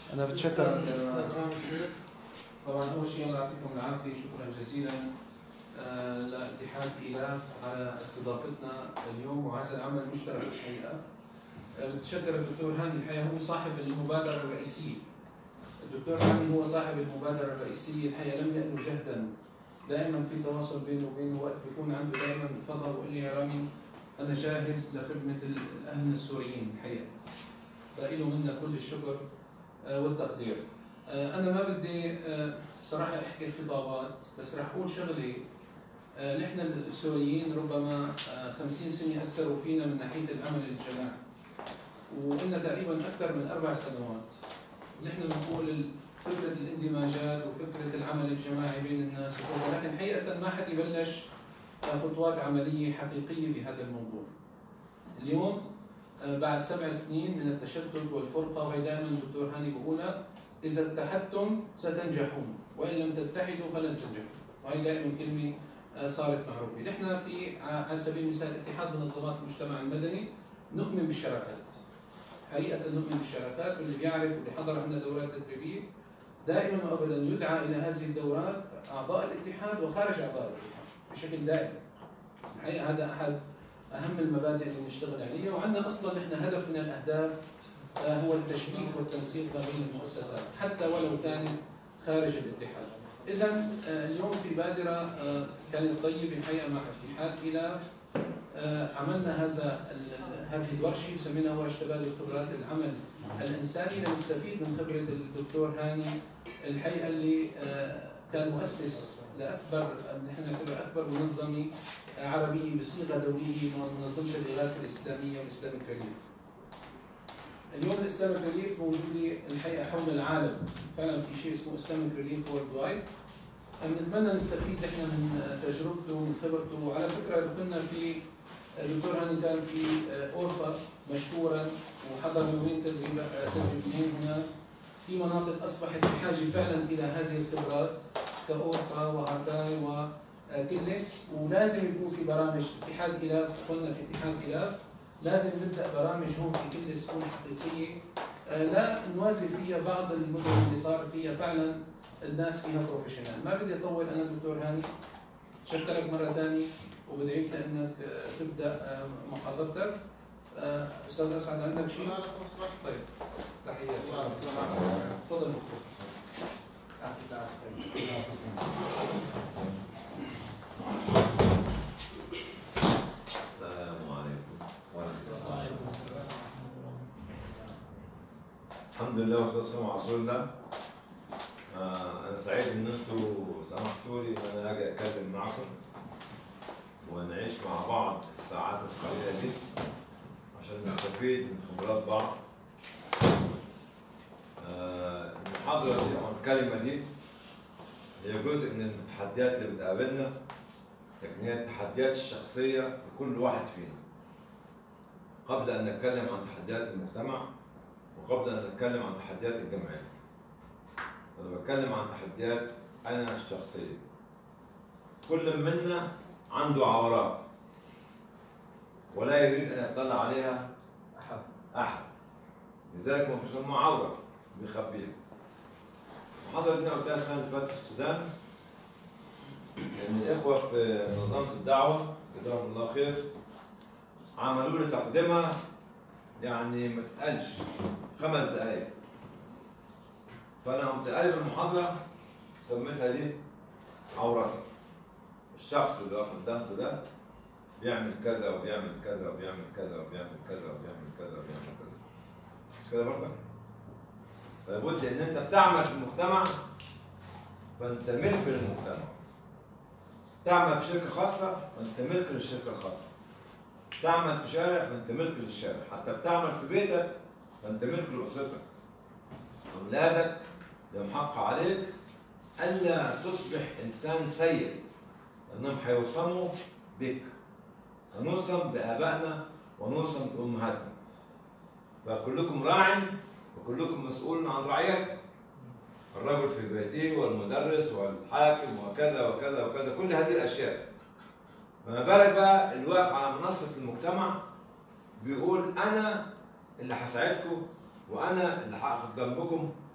انا بتشكر استاذ رامي الشريف طبعا اول شيء الله يعطيكم العافيه شكرا جزيلا آه، لاتحاد ايلاف على استضافتنا اليوم وهذا العمل مشترك الحقيقه آه، بتشكر الدكتور هاني الحقيقه هو صاحب المبادره الرئيسيه الدكتور هاني هو صاحب المبادره الرئيسيه الحقيقه لم يأنوا جهدا دائما في تواصل بينه وبينه وقت بيكون عنده دائما فضل وقال لي يا رامي انا جاهز لخدمه الاهل السوريين الحقيقه فإله منا كل الشكر آه، والتقدير آه، انا ما بدي آه، بصراحه احكي الخطابات بس رح اقول شغله آه، نحن السوريين ربما آه، 50 سنه اثروا فينا من ناحيه العمل الجماعي وإلنا تقريبا اكثر من اربع سنوات نحن بنقول فكره الاندماجات وفكره العمل الجماعي بين الناس وكذا لكن حقيقه ما حد يبلش آه، خطوات عمليه حقيقيه بهذا الموضوع اليوم آه، بعد سبع سنين من التشتت والفرقه وهي دائما الدكتور هاني بيقولها إذا اتحدتم ستنجحون وإن لم تتحدوا فلن تنجحوا وهي دائما كلمة آه، صارت معروفة نحن في ع- على سبيل المثال اتحاد منظمات المجتمع المدني نؤمن بالشراكات حقيقة نؤمن بالشراكات واللي بيعرف واللي حضر عندنا دورات تدريبية دائما وابدا يدعى الى هذه الدورات اعضاء الاتحاد وخارج اعضاء الاتحاد بشكل دائم. الحقيقه هذا احد اهم المبادئ اللي بنشتغل عليها وعندنا اصلا نحن هدف من الاهداف آه، هو التشبيك والتنسيق ما بين المؤسسات حتى ولو كانت خارج الاتحاد. اذا آه، اليوم في بادره آه، كانت طيبه الحقيقه مع اتحاد الى آه، عملنا هذا ال- هذه الورشه سميناها ورشه تبادل خبرات العمل الانساني لنستفيد من خبره الدكتور هاني الحقيقه اللي آه، كان مؤسس لاكبر نحن نعتبر اكبر منظمه عربيه بصيغه دوليه منظمه الاغاثه الاسلاميه والاسلامك ريليف. اليوم الاسلامك ريليف موجوده الحقيقه حول العالم، فعلا في شيء اسمه اسلامك ريليف وورلد وايد. بنتمنى نستفيد نحن من تجربته ومن خبرته، وعلى فكره كنا في الدكتور هاني كان في اورفا مشكورا وحضر يومين تدريب تدريبيين هنا في مناطق اصبحت بحاجه فعلا الى هذه الخبرات كاورفا وهاتاي وكلس ولازم يكون في برامج اتحاد الاف قلنا في اتحاد الاف لازم نبدا برامج هون في كلس تكون حقيقيه آه، لا نوازي فيها بعض المدن اللي صار فيها فعلا الناس فيها بروفيشنال ما بدي اطول انا دكتور هاني شكرك مره ثانيه وبدعيك لانك آه، تبدا آه، محاضرتك آه، استاذ اسعد عندك شيء؟ لا لا خلاص ماشي. طيب تحياتي الله يعطيك تفضل دكتور السلام عليكم ورحمة الله الحمد لله والصلاة والسلام على رسول الله آه أنا سعيد إن أنتوا سمحتوا لي إن أنا أجي أتكلم معكم ونعيش مع بعض الساعات القليلة دي عشان نستفيد من خبرات بعض آه المحاضرة دي أو الكلمة دي هي جزء من التحديات اللي بتقابلنا لكن هي التحديات الشخصية لكل واحد فينا قبل أن نتكلم عن تحديات المجتمع وقبل أن نتكلم عن تحديات الجمعية أنا بتكلم عن تحديات أنا الشخصية كل منا عنده عورات ولا يريد أن يطلع عليها أحد أحد لذلك هم بيسموها عورة بيخبيها حصلت لنا قلتها السنة اللي فاتت في السودان ان الاخوه في منظمه الدعوه جزاهم الله خير عملوا لي تقدمه يعني ما تتقالش خمس دقائق فانا قمت قالب المحاضره سميتها دي عورتي الشخص اللي واقف قدامكم ده بيعمل كذا وبيعمل كذا وبيعمل كذا وبيعمل كذا وبيعمل كذا وبيعمل كذا مش كده برضه؟ فلابد ان انت بتعمل في المجتمع فانت ملك للمجتمع تعمل في شركة خاصة فأنت ملك للشركة الخاصة. تعمل في شارع فأنت ملك للشارع، حتى بتعمل في بيتك فأنت ملك لأسرتك. أولادك لهم حق عليك ألا تصبح إنسان سيء لأنهم هيوصموا بك. سنوصم بآبائنا ونوصم بأمهاتنا. فكلكم راع وكلكم مسؤول عن رعيته. الرجل في بيته والمدرس والحاكم وكذا وكذا وكذا كل هذه الاشياء فما بالك بقى اللي واقف على منصه المجتمع بيقول انا اللي هساعدكم وانا اللي هقف جنبكم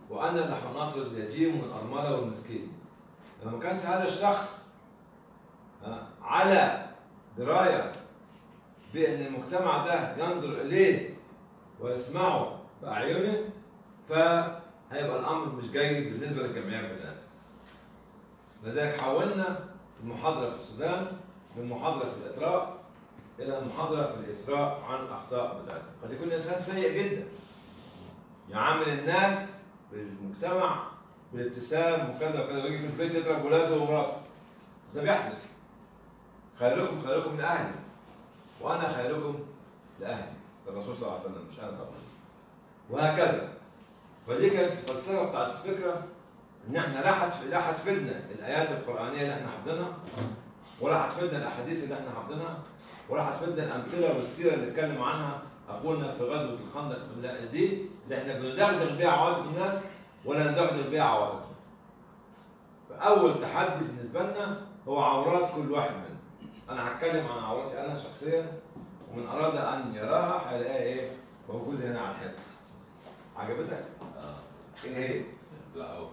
وانا اللي هناصر اليتيم والارمله والمسكين لو ما كانش هذا الشخص آه، على درايه بان المجتمع ده ينظر اليه ويسمعه باعينه فهيبقى الامر مش جيد بالنسبه للجمعيات بتاعتنا لذلك حولنا المحاضره في السودان من محاضره في الاطراء الى محاضره في الاثراء عن الاخطاء بتاعتنا قد يكون الانسان سيء جدا يعامل الناس بالمجتمع بالابتسام وكذا وكذا ويجي في البيت يضرب ولاده ومراته ده بيحدث خيركم خيركم لاهلي وانا خيركم لاهلي الرسول صلى الله عليه وسلم مش انا طبعا وهكذا فدي كانت الفلسفه بتاعت الفكره ان احنا لا هتف- لا هتفيدنا الايات القرانيه اللي احنا حافظينها ولا هتفيدنا الاحاديث اللي احنا حافظينها ولا هتفيدنا الامثله والسيره اللي اتكلم عنها اخونا في غزوه الخندق لا، دي اللي احنا بندغدغ بيها عواطف الناس ولا ندغدغ بيها عواطفنا. فاول تحدي بالنسبه لنا هو عورات كل واحد منا. انا هتكلم عن عوراتي انا شخصيا ومن اراد ان يراها هيلاقيها ايه؟ موجوده هنا على الحيطه. عجبتك؟ ايه هي؟ لا أو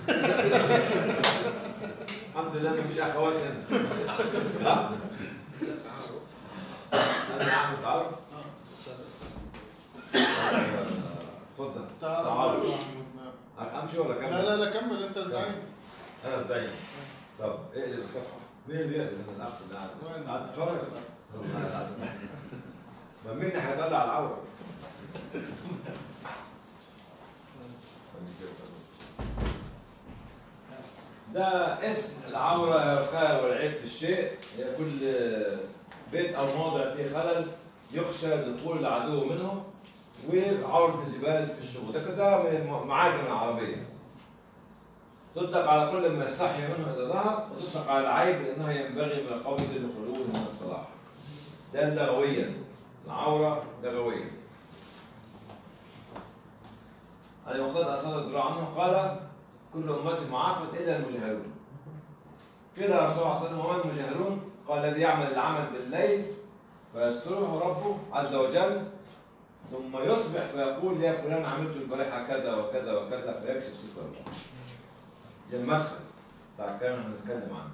الحمد لله مفيش اخوات هنا. ها؟ انا يا عم تعرف؟ اه استاذ اسلام اتفضل تعال تعال. لا امشي ولا كمل؟ لا لا كمل انت الزعيم انا الزعيم طب اقلب الصفحه مين اللي بيقلب انا الاخ اللي قاعد وين؟ قاعد تتفرج والله قاعد ما مين اللي هيطلع العوره ده اسم العورة هي الخلل والعيب في الشيء هي كل بيت أو موضع فيه خلل يخشى دخول العدو منه وعورة الجبال في الشغل ده كده من المعاجم العربية تطلق على كل ما يستحي منه إذا ظهر وتطلق على العيب لأنه ينبغي من القول لخلوه من الصلاح ده لغويا العورة لغويا علي مقتضى أسد الدراع عنه قال كل أمتي معافى إلا المجاهرون قيل يا رسول الله صلى الله عليه وسلم وما المجاهرون؟ قال الذي يعمل العمل بالليل فيستره ربه عز وجل ثم يصبح فيقول يا فلان عملت البارحة كذا وكذا وكذا فيكشف ستره ده المدخل بتاع الكلام اللي هنتكلم عنه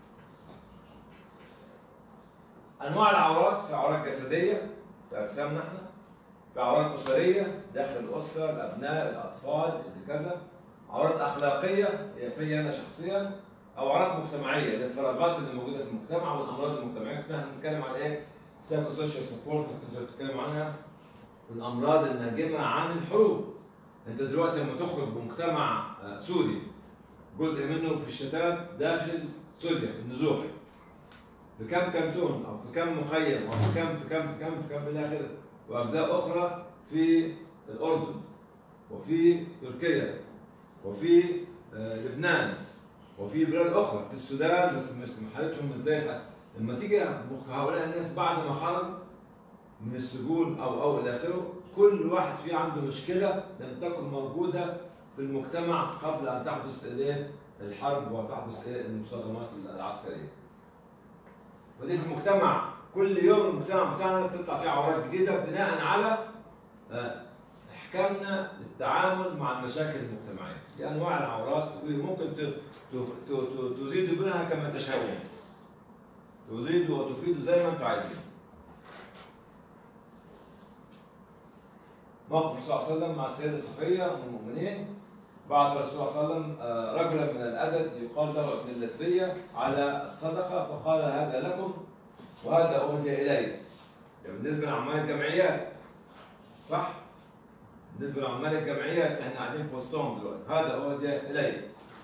انواع العورات في عورات جسديه في اجسامنا احنا في عورات اسريه داخل الاسره الابناء الاطفال اللي كذا عورات اخلاقيه هي فيا انا شخصيا او عورات مجتمعيه للفراغات اللي موجوده في المجتمع والامراض المجتمعيه كنا هنتكلم عن ايه؟ سايكو سوشيال سبورت كنت بتتكلم عنها الامراض الناجمه عن الحروب انت دلوقتي لما تخرج بمجتمع آه، سوري جزء منه في الشتات داخل سوريا في النزوح في كم كانتون او في كم مخيم او في كم في كم في كم في كم الى اخره واجزاء اخرى في الاردن وفي تركيا وفي آه، لبنان وفي بلاد اخرى في السودان بس مش حالتهم مش زي الحال. لما تيجي هؤلاء الناس بعد ما خرج من السجون او او الى اخره كل واحد فيه عنده مشكله لم تكن موجوده في المجتمع قبل ان تحدث اليه الحرب وتحدث اليه المصادمات العسكريه. ودي في المجتمع كل يوم المجتمع بتاعنا بتطلع فيه عورات جديده بناء على آه، احكامنا للتعامل مع المشاكل المجتمعيه. دي انواع العورات وممكن ت- ت- ت- ت- تزيد منها كما تشاؤون. تزيد وتفيد زي ما انتم عايزين. موقف الرسول صلى الله عليه وسلم مع السيده صفيه ام المؤمنين بعث الرسول صلى الله عليه وسلم آه، رجلا من الازد يقال له ابن اللتبيه على الصدقه فقال هذا لكم وهذا اهدي الي. ده بالنسبه لعمال الجمعيات صح؟ بالنسبه لعمال الجمعيات احنا قاعدين في وسطهم دلوقتي هذا اهدي الي.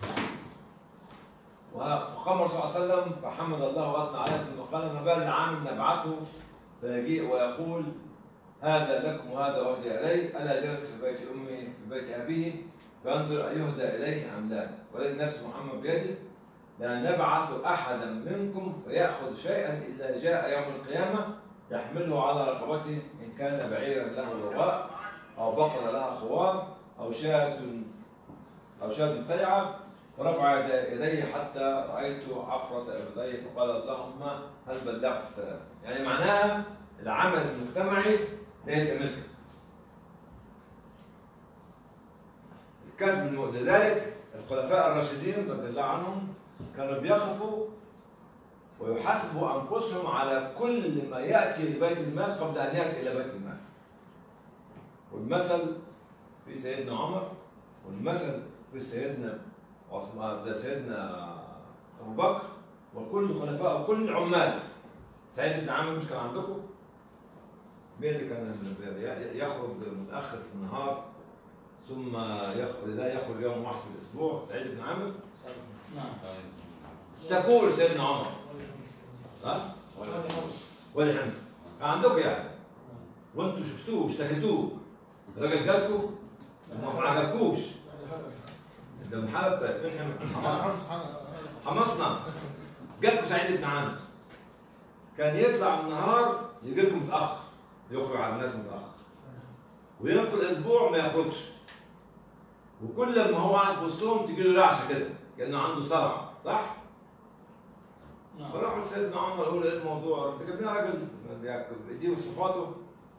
فقام الرسول صلى الله عليه وسلم فحمد الله واثنى عليه ثم قال ما بال عام نبعثه فيجيء ويقول هذا لكم وهذا أهدي إلي ألا جلس في بيت أمي في بيت أبيه فانظر أيهدى إليه أم لا والذي نفس محمد بيده لا نبعث أحدا منكم فيأخذ شيئا إلا جاء يوم القيامة يحمله على رقبته إن كان بعيرا له رغاء أو بقرة لها خوار أو شاة أو شاة قيعة فرفع يد- يديه حتى رأيت عفرة إبطيه فقال اللهم هل بلغت الثلاثة يعني معناها العمل المجتمعي ليس ملكا كسب الموت لذلك الخلفاء الراشدين رضي الله عنهم كانوا بيقفوا ويحاسبوا انفسهم على كل ما ياتي لبيت المال قبل ان ياتي الى بيت المال. والمثل في سيدنا عمر والمثل في سيدنا عثمان زي سيدنا ابو بكر وكل الخلفاء وكل العمال سعيد بن عامر مش كان عندكم؟ مين اللي كان يخرج متاخر في النهار ثم يخرج لا يخرج يوم واحد في الاسبوع سعيد بن عامر تقول سيدنا عمر ها؟ ولا حمزه كان عندكم يعني وانتم شفتوه واشتكيتوه الراجل جالكم وما عجبكوش ده من حلب فين حمص حمصنا جالكم سعيد بن عامر كان يطلع النهار يجي لكم متاخر يخرج على الناس متاخر وينفي الاسبوع ما ياخدش وكل ما هو قاعد في وسطهم تجي له رعشه كده كانه عنده صرع صح؟ فراحوا سيدنا عمر يقول ايه الموضوع؟ انت جبنا راجل يديه صفاته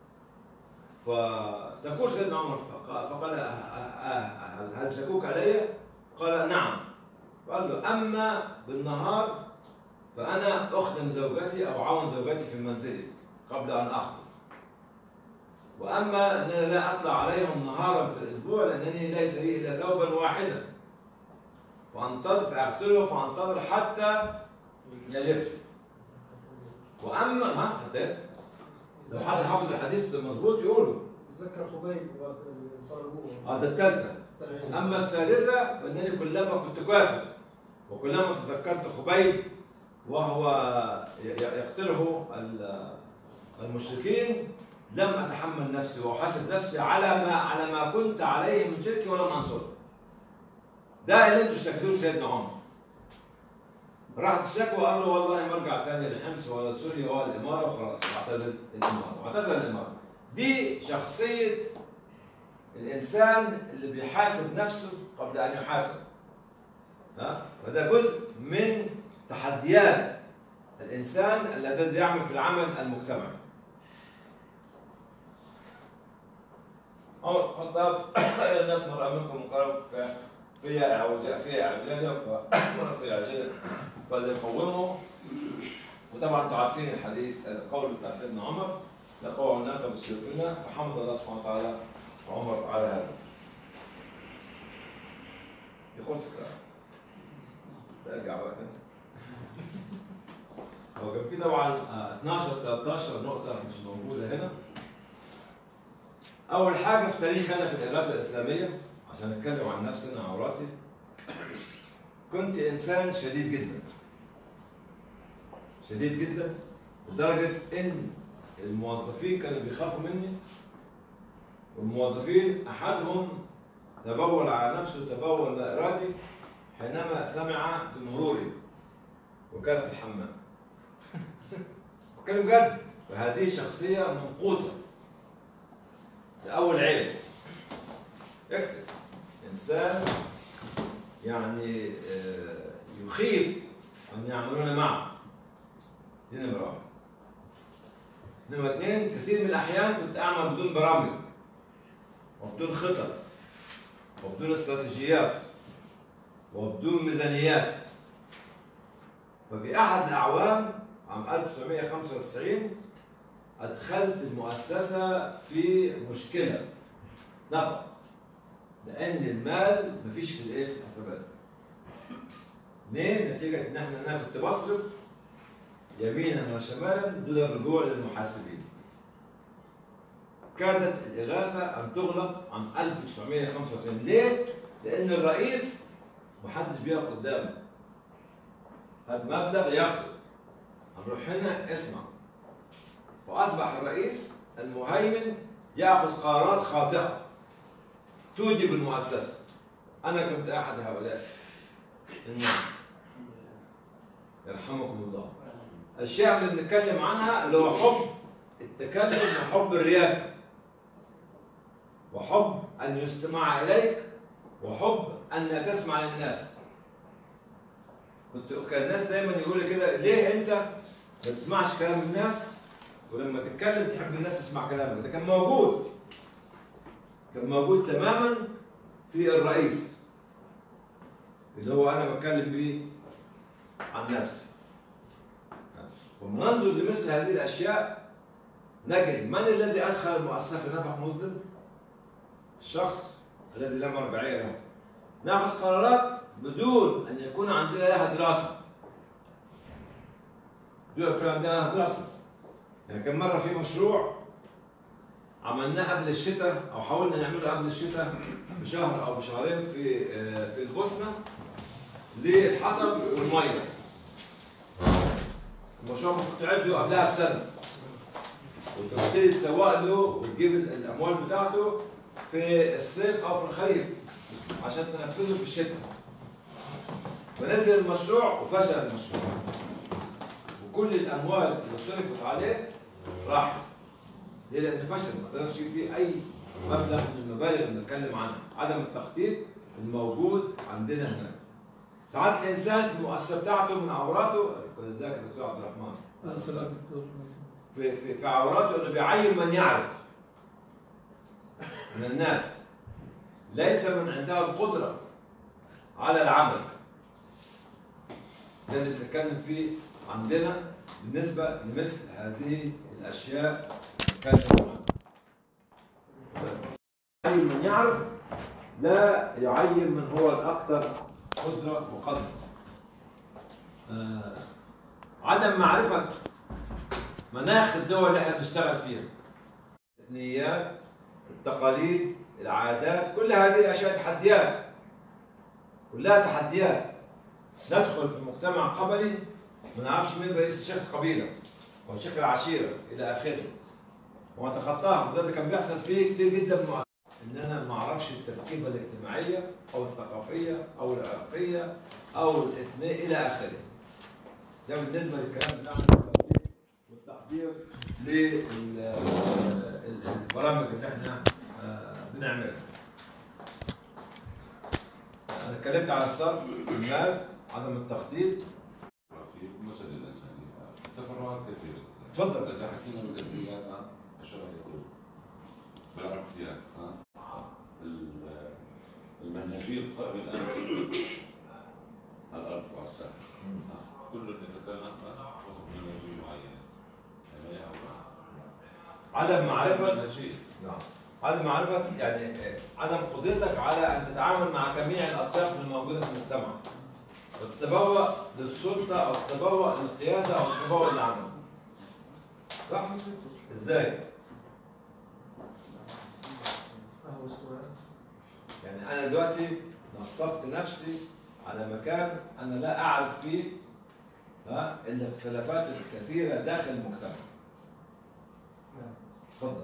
فتقول سيدنا عمر فقال هل شكوك علي؟ قال نعم قال له اما بالنهار فانا اخدم زوجتي او عون زوجتي في منزلي قبل ان اخرج واما انني لا اطلع عليهم نهارا في الاسبوع لانني ليس لي الا ثوبا واحدا فانتظر فاغسله فانتظر حتى يجف واما ما حتى لو حد حافظ الحديث مظبوط يقوله تذكر خبيب صار ابوه اه ده الثالثه اما الثالثه فانني كلما كنت كافر وكلما تذكرت خبيب وهو يقتله المشركين لم اتحمل نفسي واحاسب نفسي على ما على ما كنت عليه من شركي ولم انصره. ده اللي انتوا اشتكيتوه لسيدنا عمر. راحت الشكوى قال له والله ما ارجع تاني لحمص ولا لسوريا ولا الاماره وخلاص واعتزل الاماره، واعتزل الاماره. دي شخصيه الانسان اللي بيحاسب نفسه قبل ان يحاسب. ها؟ فده جزء من تحديات الانسان الذي يعمل في العمل المجتمعي. عمر الخطاب الناس مر منكم قالوا فيها عوجاء فيها عجاجة ومر فيها عجاجة فليقوموا وطبعا انتم عارفين الحديث القول بتاع سيدنا عمر لقوا الناقة بسيوفنا فحمد الله سبحانه وتعالى عمر على هذا يقول سكران ارجع بقى تاني هو كان في طبعا 12 13 نقطة مش موجودة هنا أول حاجة في تاريخ أنا في الإغاثة الإسلامية عشان أتكلم عن نفسي أنا عوراتي كنت إنسان شديد جدا شديد جدا لدرجة إن الموظفين كانوا بيخافوا مني والموظفين أحدهم تبول على نفسه تبول لا إرادي حينما سمع بمروري وكان في الحمام وكان بجد وهذه شخصية منقوطة لأول عيب اكتب إنسان يعني يخيف أن يعملون معه دي نمرة واحد نمرة اثنين كثير من الأحيان كنت أعمل بدون برامج وبدون خطط وبدون استراتيجيات وبدون ميزانيات ففي أحد الأعوام عام 1995 أدخلت المؤسسة في مشكلة نفق لأن المال مفيش في الإيه في الحسابات. اثنين نتيجة إن إحنا أنا كنت بصرف يمينا وشمالا دون الرجوع للمحاسبين. كادت الإغاثة أن تغلق عام 1995 ليه؟ لأن الرئيس محدش بيقف قدامه. هذا مبلغ ياخده. هنروح هنا اسمع. فأصبح الرئيس المهيمن يأخذ قرارات خاطئة توجب المؤسسة أنا كنت أحد هؤلاء الناس يرحمكم الله الأشياء اللي بنتكلم عنها اللي هو حب التكلم وحب الرئاسة وحب أن يستمع إليك وحب أن لا تسمع للناس كنت كان الناس دايما يقول لي كده ليه أنت ما تسمعش كلام الناس ولما تتكلم تحب الناس تسمع كلامك ده كان موجود كان موجود تماما في الرئيس اللي هو انا بتكلم بيه عن نفسي ومن ننظر لمثل هذه الاشياء نجد من الذي ادخل المؤسسه في نفق مظلم؟ الشخص الذي لا مرجعيه له ناخذ قرارات بدون ان يكون عندنا لها دراسه بدون ان يكون عندنا لها دراسه يعني كم مره في مشروع عملناه قبل الشتاء او حاولنا نعمله قبل الشتاء بشهر او بشهرين في آه، في البوسنه للحطب والميه المشروع المفروض تعد له قبلها بسنه وتبتدي تسوق له وتجيب الاموال بتاعته في الصيف او في الخريف عشان تنفذه في الشتاء فنزل المشروع وفشل المشروع وكل الاموال اللي صرفت عليه راحت ليه؟ لانه فشل ما قدرش يجيب فيه اي مبلغ من المبالغ اللي بنتكلم عنها عدم التخطيط الموجود عندنا هناك ساعات الانسان في المؤسسه بتاعته من عوراته ازيك يا دكتور عبد الرحمن السلام دكتور في في في عوراته انه بيعين من يعرف من الناس ليس من عندها القدره على العمل ده اللي بنتكلم فيه عندنا بالنسبه لمثل هذه الاشياء كانت يعين من يعرف لا يعين من هو الاكثر قدره وقدر آه عدم معرفه مناخ الدول اللي احنا بنشتغل فيها التقنيات التقاليد العادات كل هذه الاشياء تحديات كلها تحديات ندخل في مجتمع قبلي ما نعرفش مين رئيس شيخ القبيله او شيخ العشيره الى اخره ونتخطاها وده اللي كان بيحصل فيه كتير جدا من المؤسسات. ان انا ما اعرفش التركيبه الاجتماعيه او الثقافيه او العرقيه او الاثنين الى اخره ده بالنسبه للكلام بتاعنا التقليد والتحضير للبرامج اللي احنا آه، بنعملها. انا اتكلمت على الصرف المال عدم التخطيط في مسألة الإنسانية تفرعات كثيرة اتفضل. إذا حكينا بالإنسانيات عن الشرع يقول بالعرفيات ها ال- المناجيل قائم الآن في الأرض والسماء ها. كل يتكلم عن مناجيل معينة يعني يا الله. عدم معرفه مناجيل نعم عدم معرفة يعني آه، عدم قدرتك على أن تتعامل مع جميع الأطياف الموجودة في المجتمع وتتبوأ للسلطة أو تتبوأ للقيادة أو تتبوأ للعمل صح؟ إزاي؟ ما هو السؤال؟ يعني أنا دلوقتي نصبت نفسي على مكان أنا لا أعرف فيه ها الاختلافات الكثيرة داخل المجتمع نعم تفضل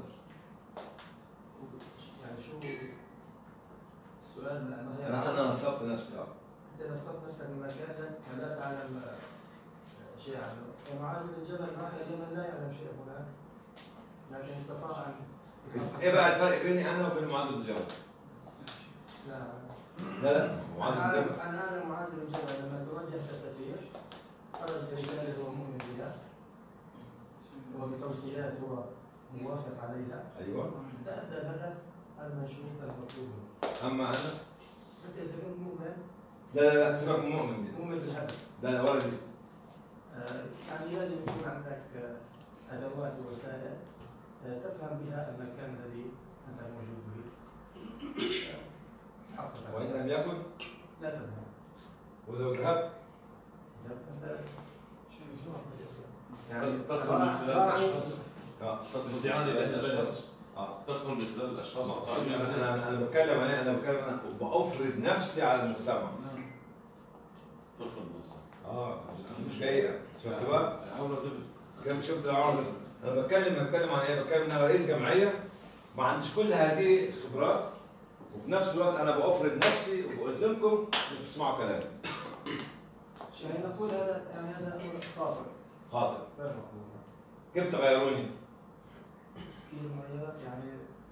يعني شو السؤال ما هي أنا أنا نصبت نفسي أه انت نصبت نفسك بمكانك لا تعلم آه، شيء عنه ومعاذ بن جبل راح اليمن لا يعلم شيء هناك لكن استطاع ان إيه بقى الفرق بيني أنا وبين معاذ بن جبل؟ لا لا لا معاذ انا بن اعلم جبل انا اعلم معاذ بن جبل لما توجه كسفير خرج برساله هو مؤمن بها وبتوصيات هو موافق عليها أيوه تأدى الهدف المشروط المطلوب أما أنا انت اذا كنت مؤمن لا لا لا سيبك من مؤمن دي مؤمن بالهدف لا لا ولا دي آه، يعني لازم يكون عندك آه، ادوات ووسائل آه، تفهم بها المكان الذي انت موجود به آه، تحقق وإن الهدف. لم يكن لا تفهم ولو ذهبت انت تدخل من خلال راعي- الأشخاص اه الاستعانة بين الأشخاص اه تدخل من خلال الأشخاص شوف القائمين انا على انا انا بتكلم عليه انا بتكلم انا بافرض نفسي على المجتمع تدخل الناس اه مش جاي شفت بقى أولى ضمن كم شفت العرض انا بتكلم بتكلم عن ايه بتكلم ان انا رئيس جمعيه ما عنديش كل هذه الخبرات وفي نفس الوقت انا بافرض نفسي وبلزمكم انكم تسمعوا كلامي يعني نقول هذا يعني هذا امر خاطئ خاطئ غير مقبول كيف تغيروني؟ في المعيارات يعني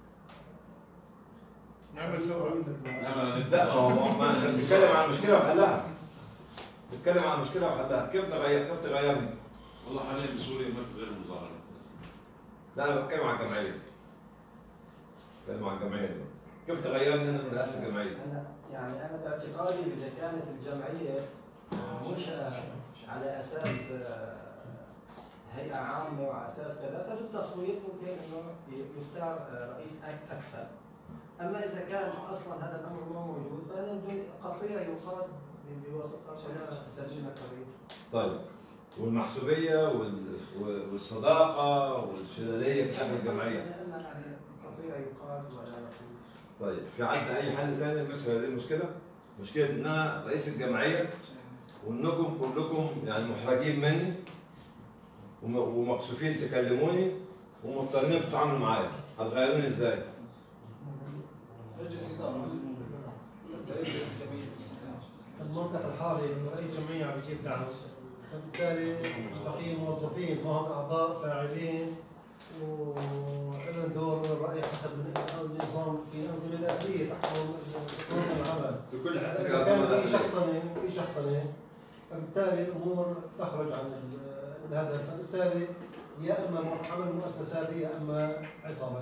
نعمل ثورة نعم لا ما هو ما انت بتتكلم عن مشكله وحلها بتتكلم عن مشكله وحلها كيف تغير كيف تغيرني؟ والله حاليا بسوريا ما في غير مظاهرات لا انا بتكلم عن الجمعيه بتكلم عن الجمعيه دلوقتي كيف تغيرنا من رئاسه الجمعيه؟ انا يعني انا باعتقادي اذا كانت الجمعيه منشاه على اساس آه، هيئه عامه وعلى اساس كذا فبالتصويت ممكن انه يختار آه، رئيس أك- اكثر اما اذا كان اصلا هذا الامر ما موجود فانا بدون قطيع يقاد بواسطه شباب سجلنا قضيه طيب والمحسوبيه وال- والصداقه والشلاليه في قلب الجمعيه لان يعني قطيع يقاد ولا يقود طيب في عندنا اي حل ثاني لمثل هذه المشكله؟ مشكله ان انا رئيس الجمعيه وانكم كلكم يعني محرجين مني وم- ومكسوفين تكلموني ومضطرين تتعاملوا معايا هتغيروني ازاي؟ مجلس إدارة المنطق الحالي انه اي جمعيه عم يجيب دعم فبالتالي بقي موظفين ما هم اعضاء فاعلين ولهم دور من الراي حسب النظام في انظمه داخليه تحكم نظام العمل في كل حته إذا كان في شخصنه في شخصنه فبالتالي الامور تخرج عن ال- الهدف فبالتالي يا اما عمل مؤسساتي يا اما عصابه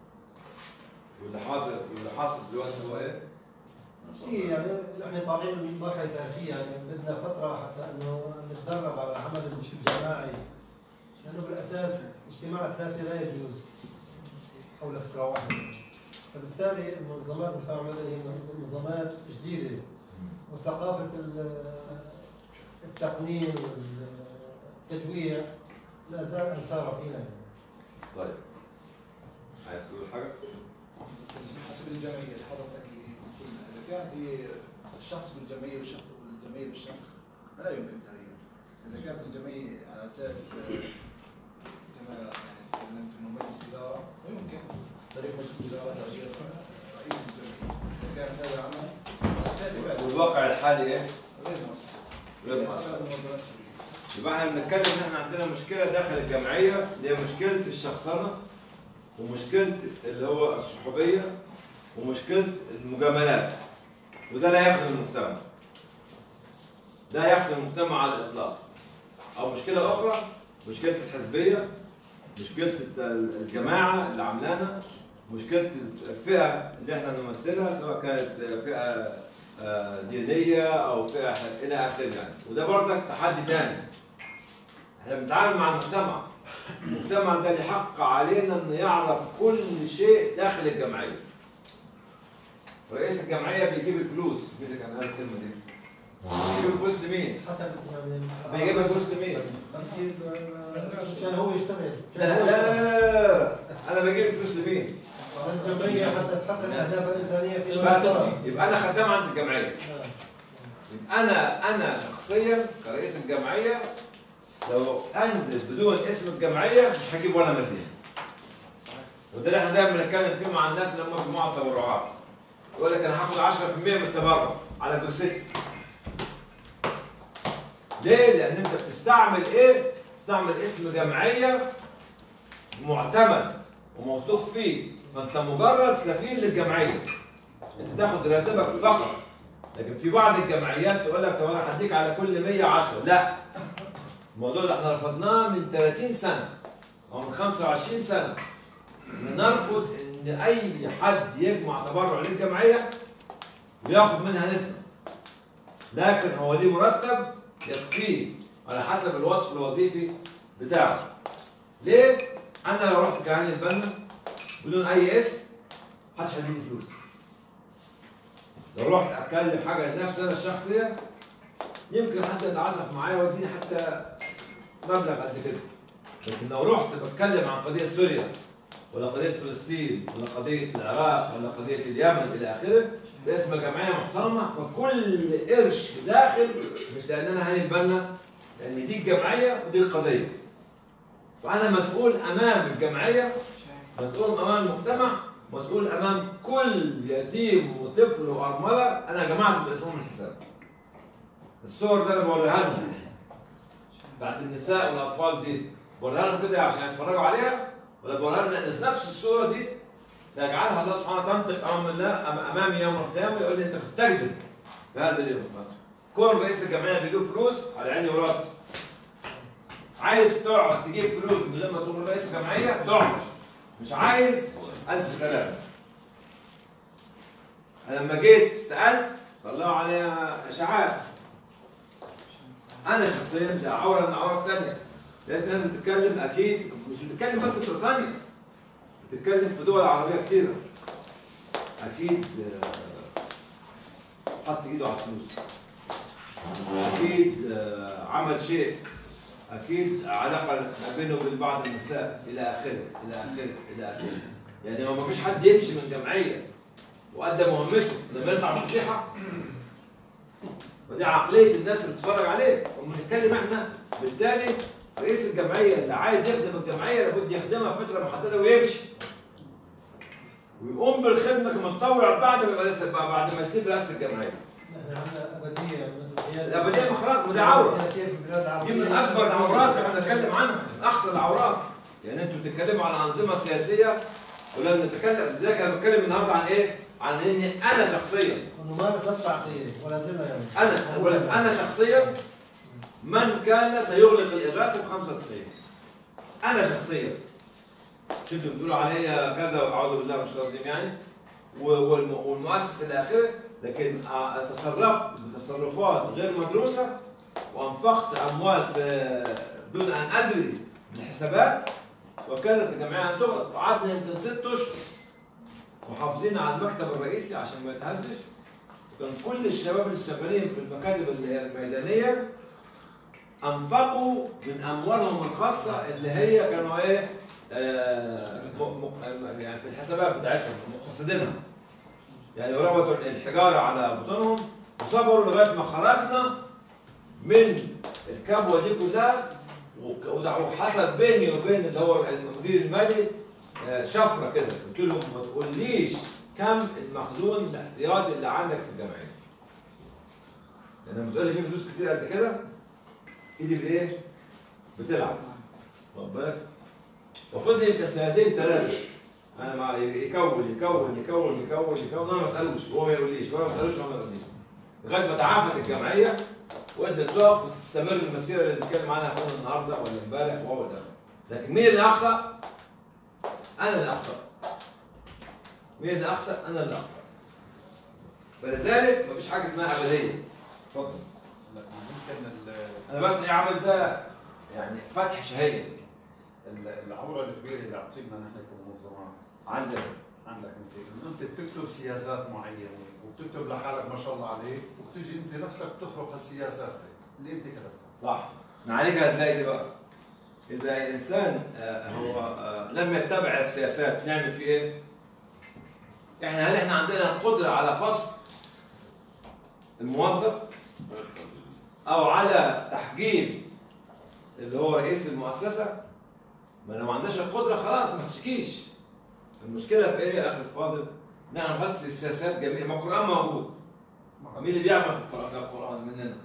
واللي حاضر واللي حاصل دلوقتي هو ايه؟ في يعني نحن طالعين من مرحله تاريخيه يعني بدنا فتره حتى انه نتدرب على العمل الجماعي لانه بالاساس اجتماع الثلاثه لا يجوز حول فكره واحده فبالتالي المنظمات الدفاع المدني هي منظمات جديده وثقافه ال- التقنين والتجويع لا زال انساره فينا يعني. طيب عايز تقول حاجه؟ بس حسب الجمعيه اللي حضرتك مثلنا اذا كان في الشخص بالجمعيه والشخص والجمعيه بالشخص فلا يمكن تغييره اذا كانت الجمعيه على اساس آه، كما يعني تكلمت انه مجلس اداره ويمكن طريق مجلس اداره تغيير رئيس الجمعيه اذا كان هذا العمل مؤسسات بعد والواقع الحالي ايه؟ غير مؤسسات غير مؤسسات. هذا موضوع شديد. يبقى احنا بنتكلم ان احنا عندنا مشكله داخل الجمعيه اللي هي مشكله الشخصنه ومشكله اللي هو الصحوبيه ومشكله المجاملات وده لا يخدم المجتمع لا يخدم المجتمع على الاطلاق او مشكله اخرى مشكله الحزبيه مشكله الت- الجماعه اللي عاملانا مشكله الفئه اللي احنا نمثلها سواء كانت فئه آه، دينيه او فئه الى اخره يعني وده برضك تحدي تاني احنا بنتعامل مع المجتمع المجتمع ده ليه حق علينا انه يعرف كل شيء داخل الجمعيه رئيس الجمعيه بيجيب الفلوس مين اللي كان قال الكلمه دي بيجيب الفلوس لمين حسب يعني بيجيب الفلوس لمين تركيز عشان هو يشتغل لا لا لا, لا, لا. انا بجيب الفلوس لمين الجمعية حتى تحقق الأهداف الإنسانية في بس المنطقة. يبقى انا خدام عند الجمعيه يبقى انا انا شخصيا كرئيس الجمعيه لو انزل بدون اسم الجمعيه مش هجيب ولا مليون وده اللي احنا دايما بنتكلم فيه مع الناس اللي هم مجموعه تبرعات يقول لك انا هاخد 10% من التبرع على جثتي ليه؟ لان انت بتستعمل ايه؟ تستعمل اسم جمعيه معتمد وموثوق فيه ما انت مجرد سفير للجمعيه انت تاخد راتبك فقط لكن في بعض الجمعيات تقول لك طب انا هديك على كل 100 10 لا الموضوع ده احنا رفضناه من 30 سنه او من 25 سنه نرفض ان اي حد يجمع تبرع للجمعيه وياخد منها نسبه لكن هو ليه مرتب يكفيه على حسب الوصف الوظيفي بتاعه ليه؟ انا لو رحت كهاني البنا بدون اي اسم محدش هيديني فلوس لو رحت اتكلم حاجه لنفسي انا الشخصيه يمكن حد يتعاطف معايا ويديني حتى مبلغ قد كده لكن لو رحت بتكلم عن قضيه سوريا ولا قضيه فلسطين ولا قضيه العراق ولا قضيه اليمن الى اخره باسم جمعيه محترمه فكل قرش داخل مش لان انا هاني البنا لان دي الجمعيه ودي القضيه فانا مسؤول امام الجمعيه مسؤول امام المجتمع مسؤول امام كل يتيم وطفل وارمله انا جمعت باسمهم الحساب الصور اللي انا بوريها لهم بتاعت النساء والاطفال دي بوريها لهم كده عشان يتفرجوا عليها ولا بوريها لهم لان نفس الصوره دي سيجعلها الله سبحانه وتعالى تنطق امام الله أم- امامي يوم القيامه يقول لي انت كنت تكذب في هذا اليوم كون رئيس الجمعيه بيجيب فلوس على عيني وراسي عايز تقعد تجيب فلوس من غير ما تكون رئيس الجمعيه تقعد مش عايز الف سلامه انا لما جيت استقلت طلعوا عليها اشاعات انا شخصيا ده عوره من عورات ثانيه لان لازم تتكلم اكيد مش بتتكلم بس في بريطانيا بتتكلم في دول عربيه كتيره اكيد آه، حط ايده على الفلوس اكيد آه، عمل شيء اكيد علاقه ما بينه وبين بعض النساء الى اخره الى اخره الى اخره يعني هو ما فيش حد يمشي من جمعيه وادى مهمته لما يطلع فضيحه ودي عقليه الناس اللي بتتفرج عليه وبنتكلم احنا بالتالي رئيس الجمعيه اللي عايز يخدم الجمعيه لابد يخدمها فتره محدده ويمشي ويقوم بالخدمه كمتطوع بعد ما يبقى لسه بعد ما يسيب رئاسه الجمعيه احنا عندنا ابديه الابديه ما خلاص ما دي عوره سياسيه في البلاد العربيه دي من اكبر العورات اللي احنا بنتكلم عنها من اخطر العورات يعني انتوا بتتكلموا عن انظمه سياسيه ولما نتكلم لذلك انا بتكلم النهارده عن ايه؟ عن اني انا شخصيا ونمارس نفس العقليه ولا زلنا يعني انا أقول لك انا شخصيا من كان سيغلق الاغاثه ب 95 انا شخصيا مش انتوا بتقولوا عليا كذا واعوذ بالله من الشيطان الرجيم يعني و- والم- والمؤسس الى اخره لكن آه، تصرفت بتصرفات غير مدروسه وانفقت اموال في دون ان ادري بالحسابات وكانت الجمعيه ان تغلق وقعدنا يمكن ست اشهر محافظين على المكتب الرئيسي عشان ما يتهزش وكان كل الشباب اللي شغالين في المكاتب اللي هي الميدانيه انفقوا من اموالهم الخاصه اللي هي كانوا ايه آه م- م- يعني في الحسابات بتاعتهم مقتصدينها يعني ربطوا الحجاره على بطونهم وصبروا لغايه ما خرجنا من الكبوه دي كلها وك- وده- وحصل بيني وبين اللي هو المدير المالي آه، شفره كده قلت له ما تقوليش كم المخزون الاحتياطي اللي عندك في الجمعيه لان لما بتقول لي في فلوس كتير قد كده ايدي بايه؟ بتلعب واخد بالك؟ وفضل يمكن سنتين ثلاثه انا مع يكون يكون يكون يكون يكون انا ما اسالوش وهو ما يقوليش وانا ما اسالوش وهو ما يقوليش لغايه ما تعافت الجمعيه وقدرت تقف وتستمر المسيره اللي بنتكلم عنها اخونا النهارده ولا امبارح وهو ده لكن مين اللي اخطا؟ انا اللي اخطا مين اللي اخطا؟ انا اللي اخطا فلذلك مفيش حاجه اسمها ابديه اتفضل لا ممكن ال- انا بس ايه عامل ده يعني فتح شهيه ال- العوره الكبيره اللي عتصيبنا نحن كمنظمات عندنا عندك انت انه انت بتكتب سياسات معينه وبتكتب لحالك ما شاء الله عليك وبتيجي انت نفسك تخرق السياسات اللي انت كتبتها صح نعالجها ازاي دي بقى؟ اذا الانسان آه، هو آه، لم يتبع السياسات نعمل فيه ايه؟ احنا هل احنا عندنا قدره على فصل الموظف او على تحجيم اللي هو رئيس المؤسسه ما لو ما عندناش القدره خلاص ما تشكيش المشكله في ايه يا اخي الفاضل؟ نحن نحط السياسات جميع ما القران موجود مين اللي بيعمل في القران ده القران مننا؟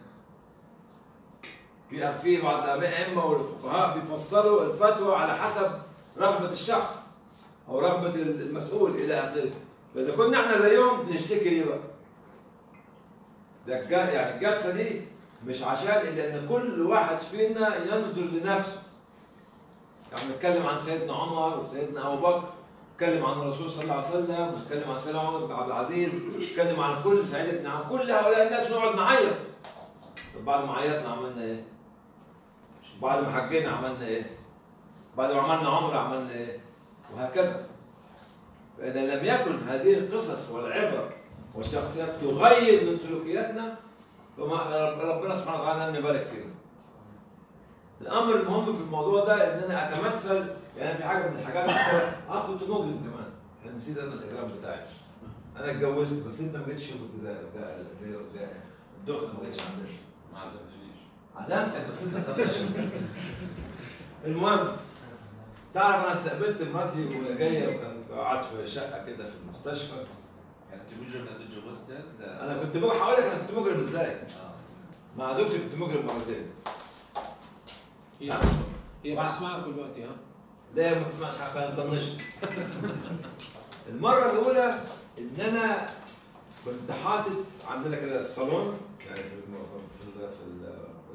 في في بعض الائمه والفقهاء بيفسروا الفتوى على حسب رغبه الشخص او رغبه المسؤول الى اخره فاذا كنا احنا زيهم نشتكي ليه بقى؟ ده الج- يعني الجلسه دي مش عشان الا ان كل واحد فينا ينظر لنفسه يعني نتكلم عن سيدنا عمر وسيدنا ابو بكر نتكلم عن الرسول صلى الله عليه وسلم نتكلم عن سيدنا عمر بن عبد العزيز نتكلم عن كل سيدنا عن كل هؤلاء الناس نقعد نعيط طب بعد ما عيطنا عملنا ايه؟ بعد ما حجينا عملنا ايه؟ بعد ما عملنا عمره عملنا ايه؟ وهكذا فإذا لم يكن هذه القصص والعبر والشخصيات تغير من سلوكياتنا فما رب- ربنا سبحانه وتعالى لن يبارك فينا. الأمر المهم في الموضوع ده إن أنا أتمثل يعني في حاجة من الحاجات اللي أنا كنت مجرم كمان يعني نسيت أنا الإجرام بتاعي. أنا اتجوزت بس أنت ما جيتش الدخن ما جيتش عندنا. ما عزمتنيش عزمتك بس انت طنشت المهم تعرف انا استقبلت مراتي وهي جايه وكانت قعدت في شقه كده في المستشفى يعني انت مجرم لانك اتجوزتك؟ لا انا كنت بقول هقول لك انا كنت مجرم ازاي آه. مع زوجتي كنت مجرم مرتين هي بتسمع هي بتسمعك دلوقتي ها لا ما تسمعش حاجه انا مطنشت المره الاولى ان انا كنت حاطط عندنا كده الصالون يعني في الم- في ال- في ال-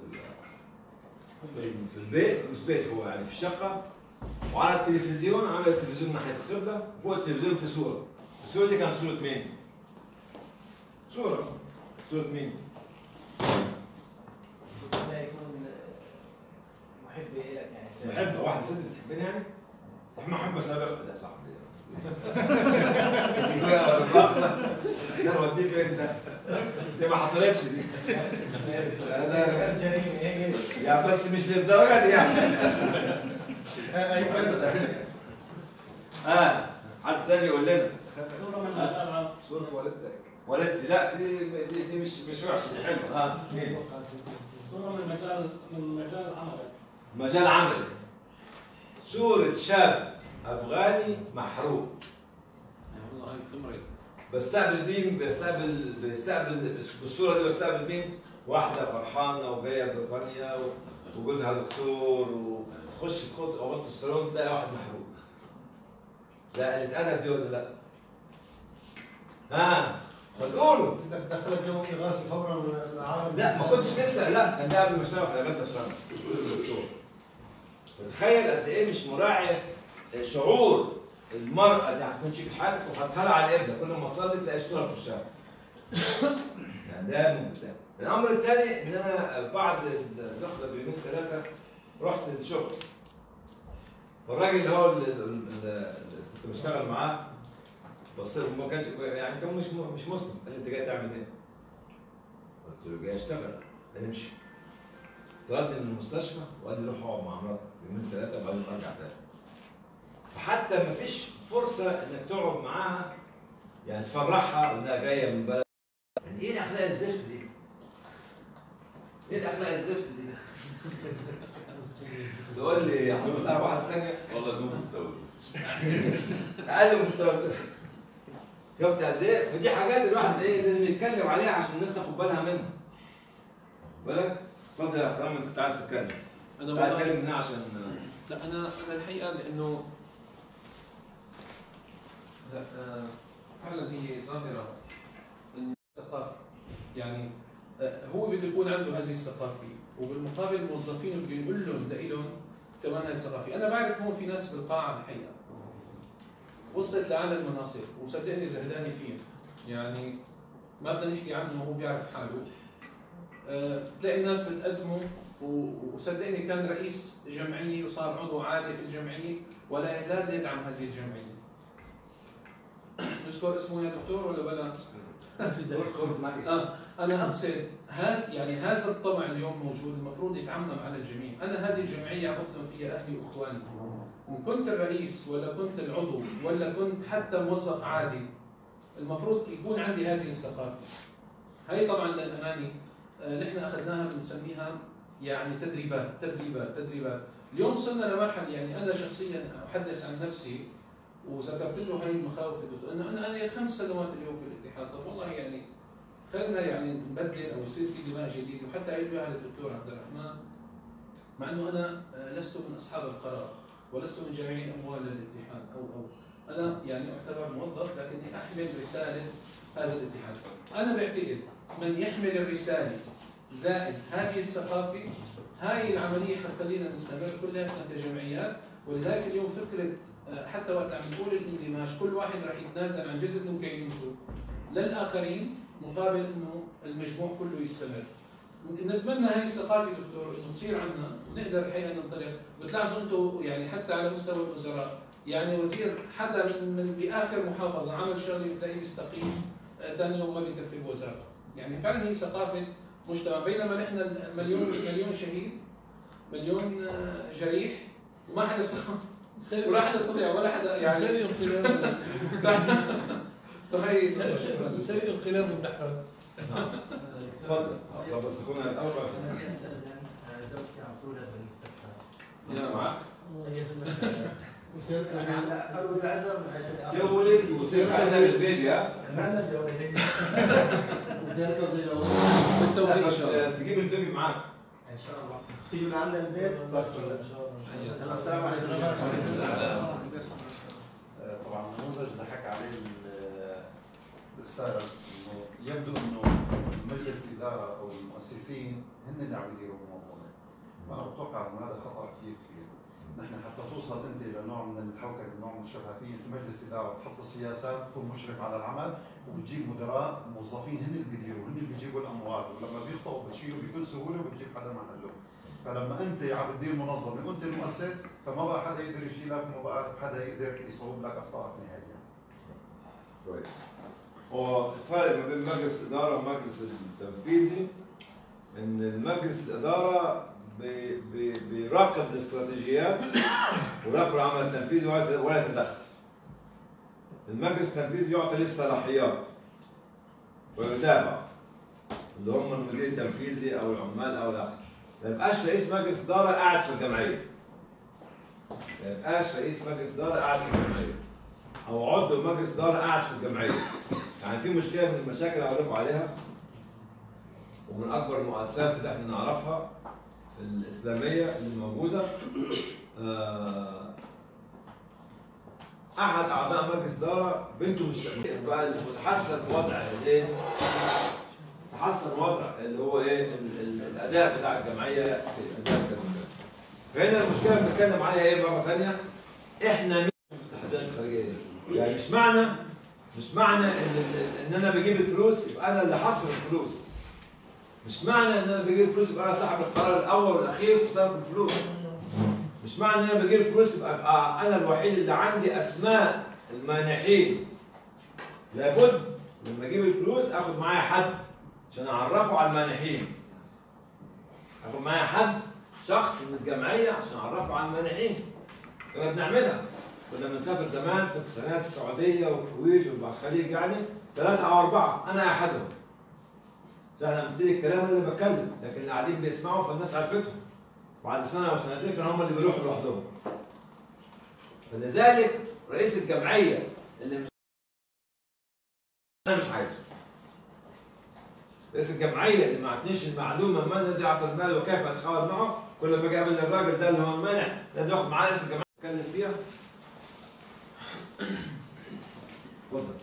في ال- في البيت مش بيت هو يعني في الشقه وعلى التلفزيون عامل التلفزيون ناحيه القبله وفوق التلفزيون في صوره الصوره دي كانت صوره مين؟ صورة صورة مين؟ لا يكون محب لك يعني سيد. بحبها واحدة ست بتحبني يعني؟ صح ما احب اسابق لا صح انا وديك فين ده؟ دي ما حصلتش دي كانت جريمه هيك يعني بس مش للدرجة دي يعني اه حد تاني يقول لنا صورة من مجال عام صورة والدتك والدتي لا دي دي, دي مش مش وحشة دي حلوة اه مين؟ صورة من مجال من مجال عملك مجال عملي صورة شاب أفغاني محروق والله هاي بتمرض بستقبل مين بستقبل بستقبل بالصورة دي بستقبل مين؟ واحدة فرحانة وجاية بريطانيا و- وجوزها دكتور وتخش تخش أوضة الصالون تلاقي واحد محروق لا قلة أدب دي ولا لا؟ ها ما تقولوا بدك تدخلك جو اغاثي فورا من العالم لا ما كنتش لسه لا كان ده قبل ما اشتغل في الاجازه بسنه لسه دكتور فتخيل قد ايه مش مراعي شعور المرأة اللي هتكون شيك حياتك وحطها لها على الابنة كل ما تصلي تلاقي شطورة في الشارع. يعني ده من بتاع. الأمر الثاني إن أنا بعد الدخلة بيومين ثلاثة رحت الشغل. فالراجل اللي هو اللي, اللي اللي كنت بشتغل معاه بص له ما كانش يعني كان مش مش مسلم قال لي أنت جاي تعمل إيه؟ قلت له جاي اشتغل قال لي امشي طردني من المستشفى وقال لي روح اقعد مع مراتك يومين ثلاثه وبعدين ارجع تاني فحتى ما فيش فرصه انك تقعد معاها يعني تفرحها انها جايه من بلد يعني ايه الاخلاق الزفت دي؟ ايه الاخلاق الزفت دي؟ تقول لي يا حبيبي تعرف واحده ثانيه والله دون مستوى اقل من مستوى الزفت شفت قد ايه؟ فدي حاجات الواحد ايه لازم يتكلم عليها عشان الناس تاخد بالها منها. خد بالك؟ اتفضل يا اخرام انت كنت عايز تتكلم. انا تعال والله اتكلم هنا عشان لا انا انا الحقيقه لانه لا آه، فعلا هي ظاهره إن الثقافه يعني آه، هو بده يكون عنده هذه الثقافه وبالمقابل الموظفين بده يقول لهم لهم كمان هاي الثقافه انا بعرف هون في ناس بالقاعه الحقيقه وصلت لأعلى المناصب وصدقني زهداني فيهم يعني ما بدنا نحكي عنه وهو بيعرف حاله آه، تلاقي الناس بتقدمه و- وصدقني كان رئيس جمعيه وصار عضو عادي في الجمعيه ولا يزال يدعم هذه الجمعيه. نذكر اسمه يا دكتور ولا بلا؟ آه انا اقصد هذا يعني هذا الطمع اليوم موجود المفروض يتعمم على الجميع، انا هذه الجمعيه عم بخدم فيها اهلي واخواني. وان كنت الرئيس ولا كنت العضو ولا كنت حتى موظف عادي المفروض يكون عندي هذه الثقافه. هي طبعا للامانه آه، نحن اخذناها بنسميها يعني تدريبات تدريبات تدريبات اليوم صرنا لمرحله يعني انا شخصيا احدث عن نفسي وذكرت له هاي المخاوف الدكتور انه انا انا خمس سنوات اليوم في الاتحاد طب والله يعني خلينا يعني نبدل او يصير في دماء جديده وحتى قلت له هذا الدكتور عبد الرحمن مع انه انا آه، لست من اصحاب القرار ولست من جميع اموال الاتحاد او او انا يعني اعتبر موظف لكني احمل رساله هذا الاتحاد انا بعتقد من يحمل الرساله زائد هذه الثقافه هاي العمليه حتخلينا نستمر كلنا كجمعيات ولذلك اليوم فكره آه، حتى وقت عم نقول الاندماج كل واحد راح يتنازل عن جزء من كينونته للاخرين مقابل انه المجموع كله يستمر. نتمنى هاي الثقافه دكتور انه تصير عندنا ونقدر الحقيقه ننطلق، بتلاحظوا انتم يعني حتى على مستوى الوزراء يعني وزير حدا من, من باخر محافظه عمل شغله بتلاقيه بيستقيل آه، ثاني يوم ما بيكفي بوزاره. يعني فعلا هي ثقافه مجتمع بينما نحن مليون مليون شهيد مليون آه، جريح وما حدا استقام ولا حدا طلع ولا حدا يعني نسوي انقلاب فهي شكرا نسوي انقلاب النحو اتفضل طب بس اخونا الاول انا بدي استاذن آه، زوجتي عم تولد بالمستشفى يا معك انا هلا اول العزم عشان تولد وترجع عندك البيبي ها ما لنا الجوالين بالتوفيق ان بس شاء الله آه، تجيب البيبي معاك ان شاء الله تيجوا لعنا البيت بس ان شاء الله يلا السلام عليكم آه، طبعا النموذج اللي حكى عليه ال- الاستاذ انه يبدو انه مجلس الاداره او المؤسسين هن اللي عم يديروا المنظمه وانا بتوقع انه هذا خطا كثير كبير نحن حتى توصل انت الى نوع من الحوكه نوع من الشفافيه انت مجلس اداره بتحط السياسات تكون مشرف على العمل وبتجيب مدراء موظفين هن اللي بيديروا هن اللي بيجيبوا الاموال ولما بيخطئوا بتشيلوا بكل سهوله وبتجيب حدا محله فلما انت عم تدير منظمه وانت المؤسس فما بقى حدا يقدر يشيلك وما بقى حدا يقدر يصوب لك اخطائك نهائيا كويس هو الفرق ما بين مجلس الاداره والمجلس التنفيذي ان المجلس الاداره بي- بي- بيراقب الاستراتيجيات ويراقب العمل التنفيذي ولا ولا يتدخل. المجلس التنفيذي يعطي ليه الصلاحيات ويتابع اللي هم المدير التنفيذي او العمال او الاخر. ما يبقاش رئيس مجلس اداره قاعد في الجمعيه. ما يبقاش رئيس مجلس اداره قاعد في الجمعيه. او عضو مجلس اداره قاعد في الجمعيه. يعني في مشكله من المشاكل اللي هقول لكم عليها ومن اكبر المؤسسات اللي احنا نعرفها الاسلاميه اللي موجوده آه، احد اعضاء مجلس اداره بنته مش بقى تحسن وضع الايه؟ تحسن وضع اللي هو ايه ال- ال- الاداء بتاع الجمعيه في الاداء الجمعيه. فهنا المشكله اللي بنتكلم عليها ايه مره ثانيه؟ احنا مين في التحديات الخارجيه يعني مش معنى مش معنى ان ان انا بجيب الفلوس يبقى انا اللي حصر الفلوس مش معنى ان انا بجيب الفلوس يبقى انا صاحب القرار الاول والاخير في صرف الفلوس مش معنى ان انا بجيب الفلوس يبقى أبقى انا الوحيد اللي عندي اسماء المانحين لابد لما اجيب الفلوس اخد معايا حد عشان اعرفه على المانحين اخد معايا حد شخص من الجمعيه عشان اعرفه على المانحين كنا بنعملها كنا بنسافر زمان في التسعينات السعوديه والكويت والخليج يعني ثلاثه او اربعه انا احدهم سهل بدي الكلام أنا اللي بتكلم لكن اللي قاعدين بيسمعوا فالناس عرفتهم بعد سنه او سنتين كانوا هم اللي بيروحوا لوحدهم فلذلك رئيس الجمعيه اللي مش انا مش عايزه رئيس الجمعيه اللي ما عطنيش المعلومه ما الذي اعطى المال وكيف اتخاذ معه كل ما اجي اقابل الراجل ده اللي هو المانع لازم اخد معاه رئيس الجمعيه اتكلم فيها اتفضل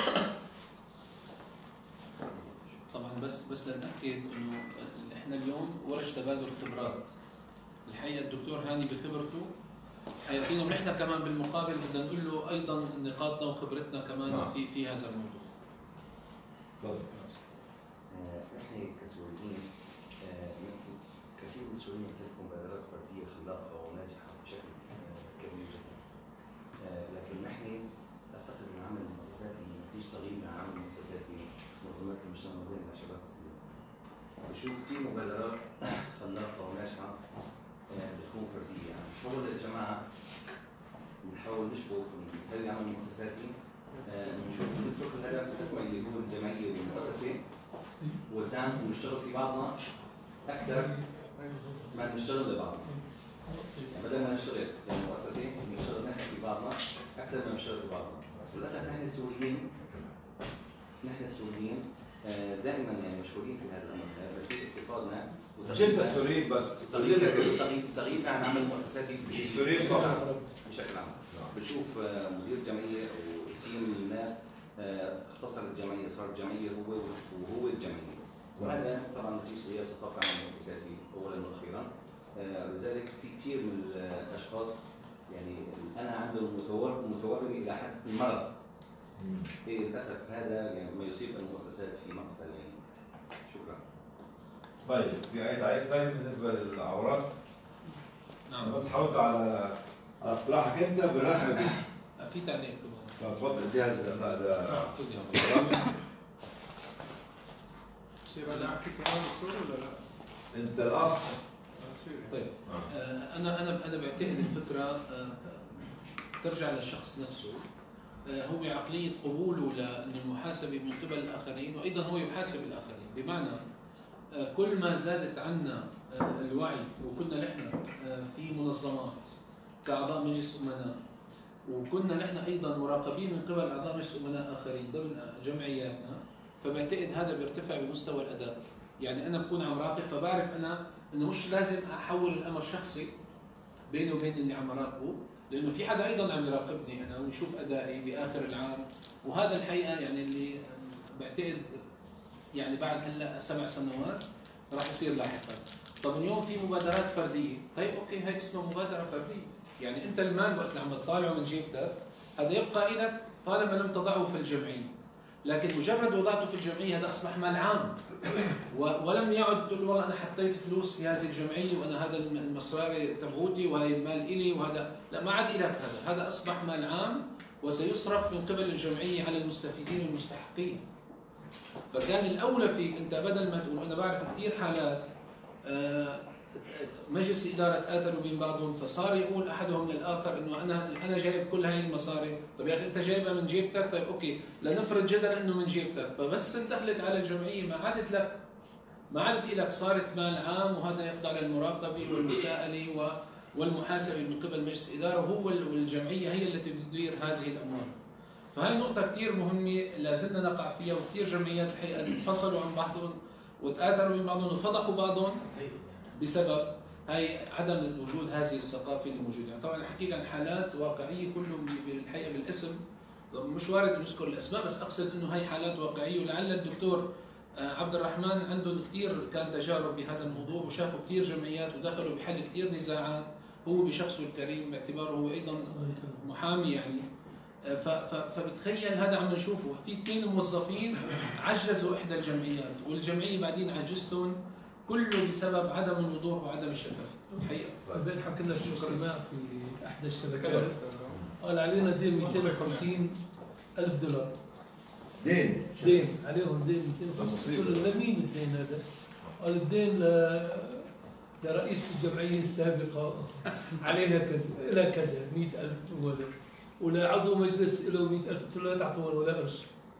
طبعا بس بس لنأكد انه احنا اليوم ورش تبادل خبرات الحقيقه الدكتور هاني بخبرته حيعطينا ونحن كمان بالمقابل بدنا نقول له ايضا نقاطنا وخبرتنا كمان نعم. في في هذا الموضوع اتفضل نحن كسوريين آه، كثير من السوريين يمتلكوا مبادرات فرديه خلاقه وناجحه بشكل آه، كبير جدا. آه، لكن نحن نعتقد ان عمل المؤسسات اللي نتيجه تغيير عن عمل المؤسسات في منظمات المجتمع المدني لشباب السوريين. بشوف كثير مبادرات خلاقه وناجحه آه، بتكون فرديه يعني نحاول الجماعه نحاول نشبك ونسوي عمل مؤسساتي آه، نشوف نترك الهدف الاسمى اللي هو الجمعيه والمؤسسه وقدام ونشتغل في بعضنا اكثر ما نشتغل لبعضنا يعني بدل ما نشتغل كمؤسسه نشتغل نحن في بعضنا اكثر ما نشتغل في بعضنا للاسف نحن السوريين نحن السوريين آه، دائما يعني مشهورين في هذا الامر آه، بس استفادنا مش انت السوريين بس تغيير تغيير تغيير عن عمل مؤسساتي مش السوريين فقط بشكل عام بشوف آه، مدير جمعيه او سين من الناس آه، اختصر الجمعيه صار الجمعيه هو وهو الجمعيه وهذا طبعا نتيجه غياب ثقافه عن المؤسساتي اولا واخيرا آه، لذلك في كثير من الاشخاص يعني انا عندهم متور- متورمه الى حد المرض إيه للاسف هذا يعني ما يصيب المؤسسات في مقتل يعني شكرا طيب في اي تعليق ثاني بالنسبه للعورات؟ نعم بس حاولت على على اقتراحك انت بالرسمه دي في تعليق كمان لو تفضل اديها ل- ل- خذ يا أبو. بصير انا احكي كمان بالصوره ولا لا؟ انت الاصل بصير. طيب آه، انا انا انا بعتقد الفكره آه، ترجع للشخص نفسه آه، هو عقليه قبوله للمحاسبه من قبل الاخرين وايضا هو يحاسب الاخرين بمعنى آه، كل ما زادت عنا آه، الوعي وكنا نحن آه، في منظمات كاعضاء مجلس امناء وكنا نحن ايضا مراقبين من قبل اعضاء مجلس امناء اخرين ضمن جمعياتنا فبعتقد هذا بيرتفع بمستوى الاداء يعني انا بكون عم راقب فبعرف انا انه مش لازم احول الامر شخصي بيني وبين اللي عم راقبه لانه في حدا ايضا عم يراقبني انا ويشوف ادائي باخر العام وهذا الحقيقه يعني اللي بعتقد يعني بعد هلا سبع سنوات راح يصير لاحقا طب اليوم في مبادرات فرديه طيب اوكي هي اسمها مبادره فرديه يعني انت المال وقت عم تطالعه من جيبتك هذا يبقى لك طالما لم تضعه في الجمعيه لكن مجرد وضعته في الجمعيه هذا اصبح مال عام و- ولم يعد تقول والله انا حطيت فلوس في هذه الجمعيه وانا هذا الم- المصاري تبعوتي وهي المال الي وهذا لا ما عاد لك هذا هذا اصبح مال عام وسيصرف من قبل الجمعيه على المستفيدين والمستحقين فكان الاولى فيك انت بدل ما تقول انا بعرف كثير حالات آه، مجلس اداره قاتلوا بين بعضهم فصار يقول احدهم للاخر انه انا انا جايب كل هاي المصاري، طيب يا اخي انت جايبها من جيبتك طيب اوكي لنفرض جدلا انه من جيبتك فبس انتقلت على الجمعيه ما عادت لك ما عادت لك صارت مال عام وهذا يخضع للمراقبه والمساءله و والمحاسبه من قبل مجلس اداره وهو والجمعيه هي التي تدير هذه الاموال. فهي نقطة كثير مهمة لازلنا نقع فيها وكثير جمعيات الحقيقة انفصلوا عن بعضهم وتآثروا من بعضهم وفضحوا بعضهم بسبب هاي عدم وجود هذه الثقافة اللي موجودة يعني طبعا احكي عن حالات واقعية كلهم ب- بالحقيقة بالاسم مش وارد نذكر الاسماء بس اقصد انه هاي حالات واقعية ولعل الدكتور آه، عبد الرحمن عنده كثير كان تجارب بهذا الموضوع وشافوا كثير جمعيات ودخلوا بحل كثير نزاعات هو بشخصه الكريم باعتباره هو ايضا محامي يعني آه، ف- ف- فبتخيل هذا عم نشوفه في اثنين موظفين عجزوا احدى الجمعيات والجمعيه بعدين عجزتهم كله بسبب عدم الوضوح وعدم الشفافيه الحقيقه امبارح كنا في اجتماع في احدى الشبكات قال علينا دين 250 الف دولار دين دين عليهم دين 250 مصيبة. قلت له لمين الدين هذا؟ قال الدين ل... لرئيس الجمعيه السابقه عليها كذا لها كذا 100000 ولا ولعضو مجلس له 100000 قلت له لا تعطوهم ولا قرش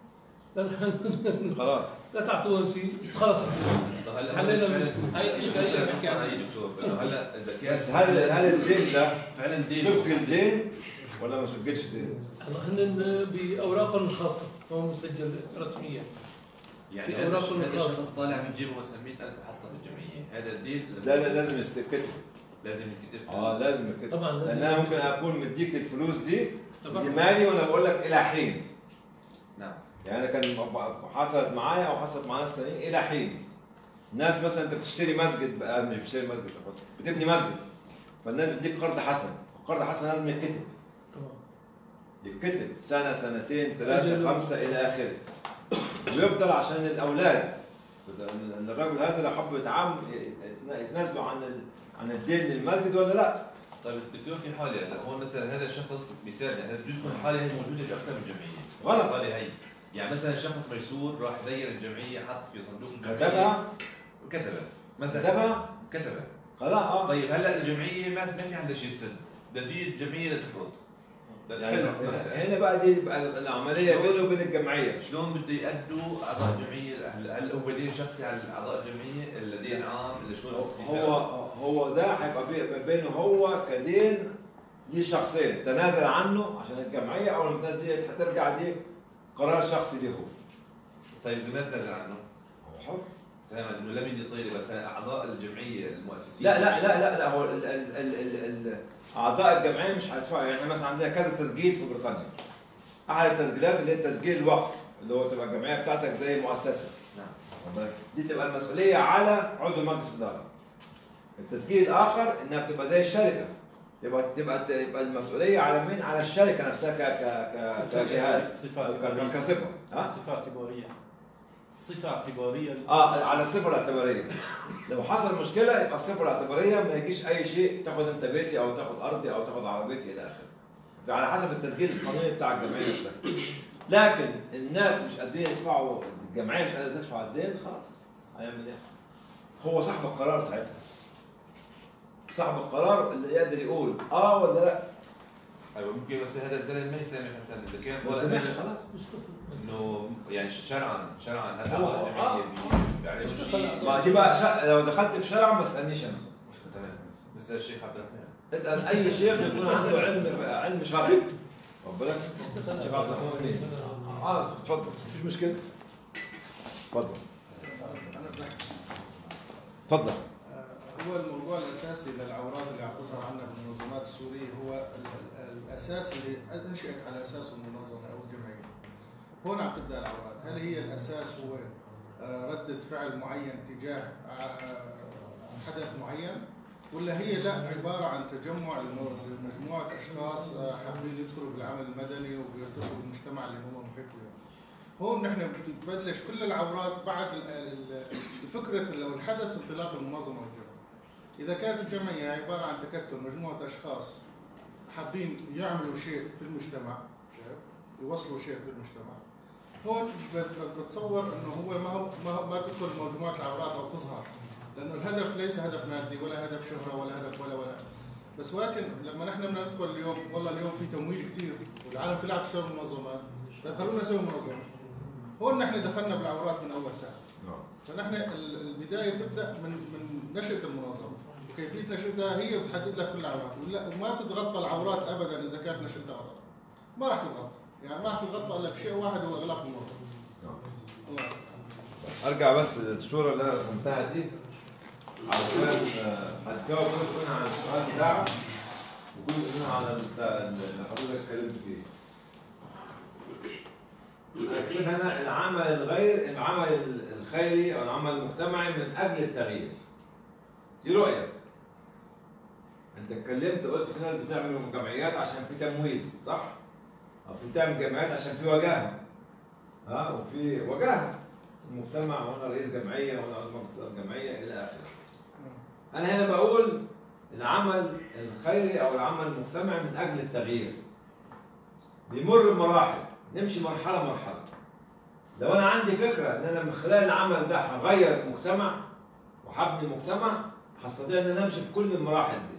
لا- خلاص لا تعطوهم شيء خلص طب هلا حلينا فعلاً- المشكله هاي الاشكاليه اللي بحكي عنها هاي دكتور إنه هلا اذا كان بس هل هل الدين ده فعلا دين سجل دين ولا ما سجلش دين؟ هلا هن باوراقهم الخاصه هو مسجل رسميا يعني في هذا أوراق هذا الخاص. الشخص طالع من جيبه مثلا 100000 وحطها في الجمعيه هذا الدين لا لا لازم يستكتب لازم ينكتب اه لازم يتكتب طبعا لان لازم انا ممكن اكون مديك الفلوس دي طبعاً. دي مالي وانا بقول لك الى حين نعم يعني انا كان حصلت معايا او حصلت مع ناس ثانيين الى حين ناس مثلا انت بتشتري مسجد بقى مش بتشتري مسجد صفوت. بتبني مسجد فالناس بتديك قرض حسن القرض حسن لازم يتكتب طبعا يتكتب سنه سنتين أجل. ثلاثه خمسه الى اخره ويفضل عشان الاولاد ان الرجل هذا لو حب يتعامل يتنازلوا عن ال- عن الدين للمسجد ولا لا طيب بس دكتور في حاله هلا هون مثلا هذا الشخص مثال يعني بجوز تكون الحاله هي موجوده باكثر من جمعيه غلط. الحاله هي يعني مثلا شخص ميسور راح دير الجمعيه حط في صندوق الجمعيه كتبها وكتبها مثلا كتبها كتبها خلاص اه طيب هلا الجمعيه ما ما في عندها شيء سد بدها تجي الجمعيه لتفرض يعني حلو بس هنا بقى دي بقى العمليه بينه وبين الجمعيه شلون بده يأدوا اعضاء الجمعيه هل هل هو دين شخصي على اعضاء الجمعيه ولا دين عام ولا شلون هو هو ده هيبقى بي- بينه هو كدين دي شخصين تنازل عنه عشان الجمعيه اول ما تنازل دي هترجع دي قرار شخصي له هو طيب اذا ما تنازل عنه هو حر تماما انه لم يجي طيله بس اعضاء الجمعيه المؤسسين لا لا لا لا, لا هو ال ال ال ال ال اعضاء الجمعيه مش هيدفعوا يعني مثلا عندنا كذا تسجيل في بريطانيا احد التسجيلات اللي هي تسجيل الوقف اللي هو تبقى الجمعيه بتاعتك زي مؤسسه نعم. واخد بالك؟ دي تبقى المسؤوليه على عضو مجلس الاداره التسجيل الاخر انها بتبقى زي الشركه تبقى تبقى تبقى المسؤوليه على مين؟ على الشركه نفسها ك ك ك كجهاز صفة ك- اعتبارية كصفه ها؟ صفة اعتبارية صفة اعتبارية اه على الصفه الاعتباريه لو حصل مشكله يبقى الصفه الاعتباريه ما يجيش اي شيء تاخد انت بيتي او تاخد ارضي او تاخد عربيتي الى اخره فعلى حسب التسجيل القانوني بتاع الجمعيه نفسها لكن الناس مش قادرين يدفعوا الجمعيه مش قادره تدفع الدين خلاص هيعمل ايه؟ هو صاحب القرار ساعتها صاحب القرار اللي يقدر يقول اه ولا لا ايوه ممكن بس هذا الزلمه ما يسامح مثلا اذا كان ما طالع سمعش منه خلاص انه يعني شرعا شرعا هل هو- اعضاء الجمعيه بي- بيعرفوا شيء ما دي بقى شا... لو دخلت في شرع ما تسالنيش انا تمام بس الشيخ عبد الرحمن اسال اي شيخ يكون عنده علم علم شرعي واخد بالك؟ شيخ عبد الرحمن مين؟ اه اتفضل مفيش مشكله اتفضل اتفضل هو الموضوع الاساسي للعورات اللي عم تظهر عندنا بالمنظمات السوريه هو ال- ال- الاساس اللي انشئت على اساسه المنظمه او الجمعيه. هون عم تبدا العورات، هل هي الاساس هو آه، ردة فعل معين تجاه آه، حدث معين ولا هي لا عباره عن تجمع لم- لمجموعه اشخاص آه، حابين يدخلوا بالعمل المدني وبيرتبطوا بالمجتمع اللي هم محيط له هون نحن بتبلش كل العورات بعد ال- ال- الفكره او الحدث انطلاق المنظمه والجمعيه. اذا كانت الجمعيه عباره عن تكتل مجموعه اشخاص حابين يعملوا شيء في المجتمع شايف؟ يوصلوا شيء في المجتمع هون بت- بت- بتصور انه هو ما هو ما, هو- ما تدخل مجموعه العورات او تظهر لانه الهدف ليس هدف مادي ولا هدف شهره ولا هدف ولا ولا بس ولكن لما نحن بدنا ندخل اليوم والله اليوم في تمويل كثير والعالم كلها عم تشتغل منظمات طيب خلونا نسوي منظمه هون نحن دخلنا بالعورات من اول ساعه نعم فنحن ال- البدايه تبدا من من نشاه المنظمه وكيفيه نشاتها هي بتحدد لك كل العورات ولا وما تتغطى العورات ابدا اذا كانت نشاتها غلط ما راح تتغطى يعني ما راح تتغطى الا بشيء واحد هو اغلاق المنظمه نعم الله يعافيك. ارجع بس للصوره اللي انا رسمتها دي علشان آه، هتجاوب جزء منها عن السؤال بتاعك وجزء منها عن ال- اللي حضرتك اتكلمت فيه. أكيد هنا العمل الغير العمل الخيري او العمل المجتمعي من اجل التغيير. دي رؤيه. انت اتكلمت قلت في ناس بتعمل جمعيات عشان في تمويل صح؟ او في تعمل جمعيات عشان في وجاهه. ها وفي وجاهه المجتمع وانا رئيس جمعيه وانا عضو مجلس الجمعيه الى اخره. انا هنا بقول العمل الخيري او العمل المجتمعي من اجل التغيير. بيمر بمراحل نمشي مرحله مرحله. لو انا عندي فكره ان انا من خلال العمل ده هغير المجتمع وهبني المجتمع هستطيع ان انا امشي في كل المراحل دي.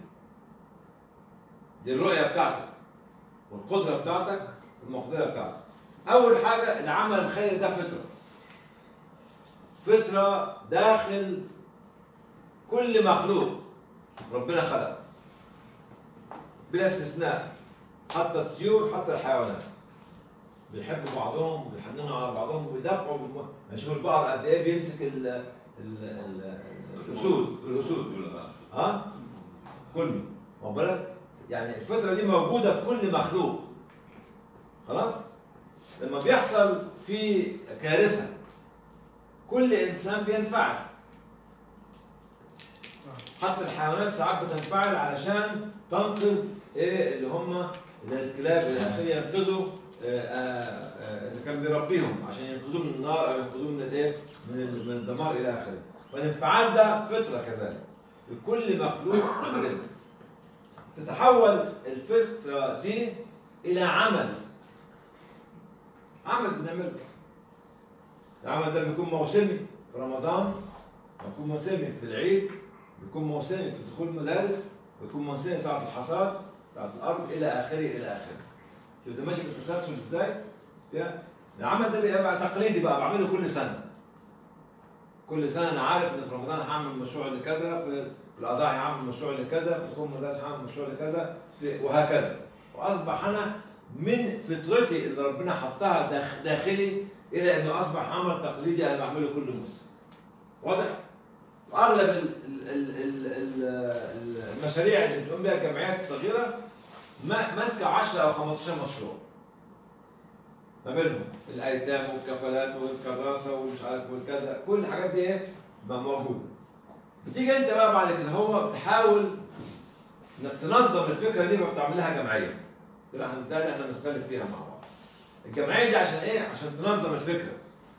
دي الرؤيه بتاعتك والقدره بتاعتك والمقدره بتاعتك. اول حاجه العمل الخيري ده فطره. فطره داخل كل مخلوق ربنا خلقه بلا استثناء حتى الطيور حتى الحيوانات بيحبوا بعضهم بيحننوا على بعضهم وبيدافعوا بالم... شوف البقر قد ايه بيمسك ال ال ال الاسود الاسود ها كله واخد بالك يعني الفطره دي موجوده في كل مخلوق خلاص لما بيحصل في كارثه كل انسان بينفعل حتى الحيوانات ساعات بتنفعل علشان تنقذ ايه اللي هم اللي الكلاب الى اخره ينقذوا آه، آه، آه، اللي كان بيربيهم عشان ينقذوه من النار او ينقذوه من الايه؟ من ال- من الدمار الى اخره. والانفعال ده فطره كذلك. لكل مخلوق كده. تتحول الفطره دي الى عمل. عمل بنعمله. العمل ده بيكون موسمي في رمضان بيكون موسمي في العيد بيكون موسمي في دخول المدارس بيكون موسمي ساعة الحصاد ساعة الأرض إلى آخره إلى آخره شوف ده ماشي بالتسلسل إزاي؟ يا- العمل ده بيبقى تقليدي بقى بعمله كل سنة كل سنة أنا عارف إن في رمضان هعمل مشروع لكذا في في الأضاحي هعمل مشروع لكذا في دخول المدارس هعمل مشروع لكذا في وهكذا وأصبح أنا من فطرتي اللي ربنا حطها داخ- داخلي إلى إنه أصبح عمل تقليدي أنا بعمله كل موسم واضح؟ واغلب ال- ال- ال- ال- ال- المشاريع اللي بتقوم بها الجمعيات الصغيره ما- ماسكه 10 او 15 مشروع ما بينهم الايتام والكفالات والكراسه ومش عارف والكذا كل الحاجات دي ايه بقى موجوده بتيجي انت بقى بعد كده هو بتحاول انك تنظم الفكره دي وبتعمل لها جمعيه ده احنا ده اللي احنا بنختلف فيها مع بعض الجمعيه دي عشان ايه عشان تنظم الفكره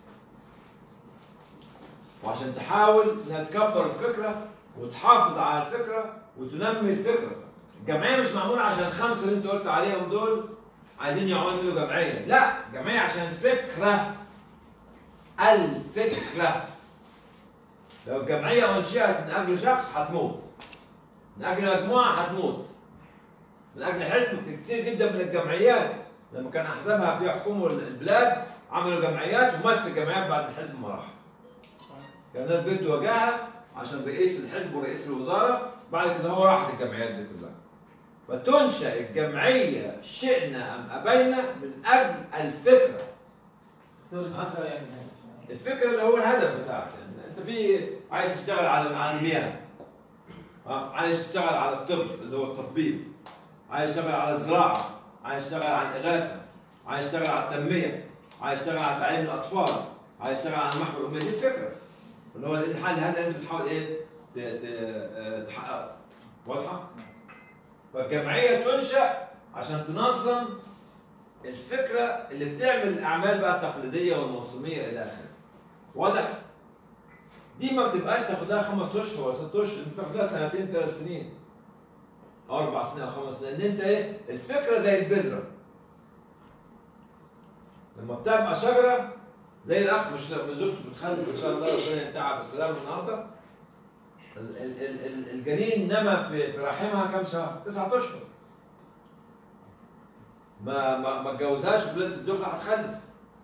وعشان تحاول انها تكبر الفكره وتحافظ على الفكره وتنمي الفكره. الجمعيه مش معموله عشان الخمسه اللي انت قلت عليهم دول عايزين يعملوا جمعيه، لا جمعيه عشان فكره الفكره. لو الجمعيه انشئت من اجل شخص هتموت. من اجل مجموعه هتموت. من اجل حزب كتير جدا من الجمعيات لما كان احزابها بيحكموا البلاد عملوا جمعيات ومثل الجمعيات بعد الحزب مراحل. كان الناس بيدوا وجاهه عشان رئيس الحزب ورئيس الوزاره بعد كده هو راحت الجمعيات دي كلها. فتنشا الجمعيه شئنا ام ابينا من اجل الفكره. دكتور الفكره يعني الفكره اللي هو الهدف بتاعك يعني انت في عايز تشتغل على على المياه. ها؟ عايز تشتغل على الطب اللي هو التطبيب. عايز تشتغل على الزراعه، عايز تشتغل على الاغاثه، عايز تشتغل على التنميه، عايز تشتغل على تعليم الاطفال، عايز تشتغل على محو الاميه دي الفكره. اللي هو الحل هذا انت بتحاول ايه؟ ت- ت- آه، تحققه واضحه؟ فالجمعيه تنشا عشان تنظم الفكره اللي بتعمل الاعمال بقى التقليديه والموسميه الى اخره واضح؟ دي ما بتبقاش تاخد لها خمس اشهر ولا ست اشهر انت بتاخد لها سنتين ثلاث سنين او اربع سنين او خمس سنين لان انت ايه الفكره زي البذره لما بتبقى شجره زي الاخ مش لما زوجته بتخلف ان شاء الله ربنا ينتعها بالسلامه النهارده ال- ال- ال- ال- الجنين نما في في رحمها كام شهر؟ تسعة اشهر ما ما ما اتجوزهاش في ليله الدخله هتخلف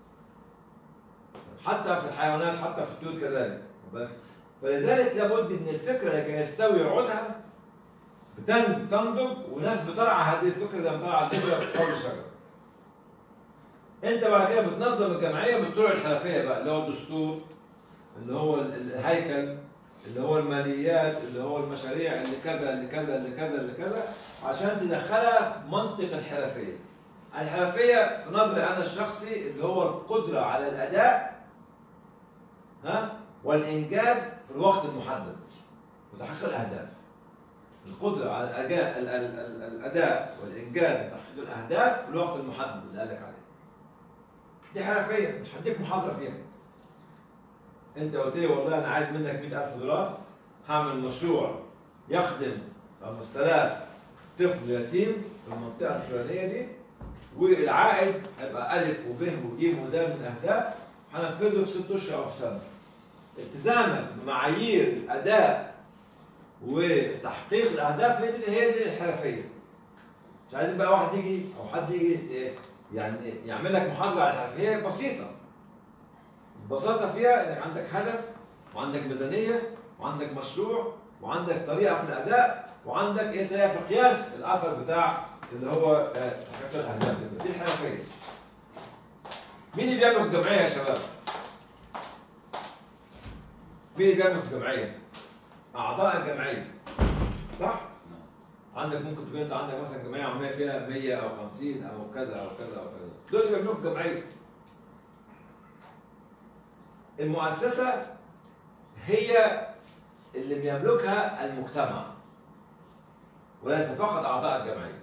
حتى في الحيوانات حتى في الطيور كذلك واخد بالك؟ فلذلك لابد ان الفكره لكي يستوي عودها بتن- بتنضج وناس بترعى هذه الفكره زي ما ترعى الابره في قول الشجره. انت بعد كده بتنظم الجمعيه بالطرق الحرفيه بقى اللي هو الدستور اللي هو ال- ال- الهيكل اللي هو الماليات اللي هو المشاريع اللي كذا اللي كذا اللي كذا اللي كذا عشان تدخلها في منطق الحرفيه. الحرفيه في نظري انا الشخصي اللي هو القدره على الاداء ها والانجاز في الوقت المحدد وتحقيق الاهداف. القدره على الاداء ال- ال- ال- الاداء والانجاز وتحقيق الاهداف في الوقت المحدد اللي قالك عليه. دي حرفيه مش هديك محاضره فيها. انت قلت لي والله انا عايز منك 100000 دولار هعمل مشروع يخدم 5000 طفل يتيم في المنطقه الفلانيه دي والعائد هيبقى الف وب وج وده من الاهداف هنفذه في ست اشهر او في سنه. التزامك بمعايير الاداء وتحقيق الاهداف هي دي هي دي الحرفيه. مش عايزين بقى واحد يجي او حد يجي يعني يعمل لك محاضره على الحرفيه بسيطه. البساطه فيها انك عندك هدف وعندك ميزانيه وعندك مشروع وعندك طريقه في الاداء وعندك ايه طريقه في قياس الاثر بتاع اللي هو آه، تحقيق الاهداف دي. دي الحرفيه. مين اللي بيعمل الجمعيه يا شباب؟ مين اللي بيعمل الجمعيه؟ اعضاء الجمعيه صح؟ عندك ممكن تكون انت عندك مثلا جمعيه عموميه فيها 100 او 50 او كذا او كذا او كذا دول اللي بيعملوا الجمعيه المؤسسه هي اللي بيملكها المجتمع وليس فقط اعضاء الجمعيه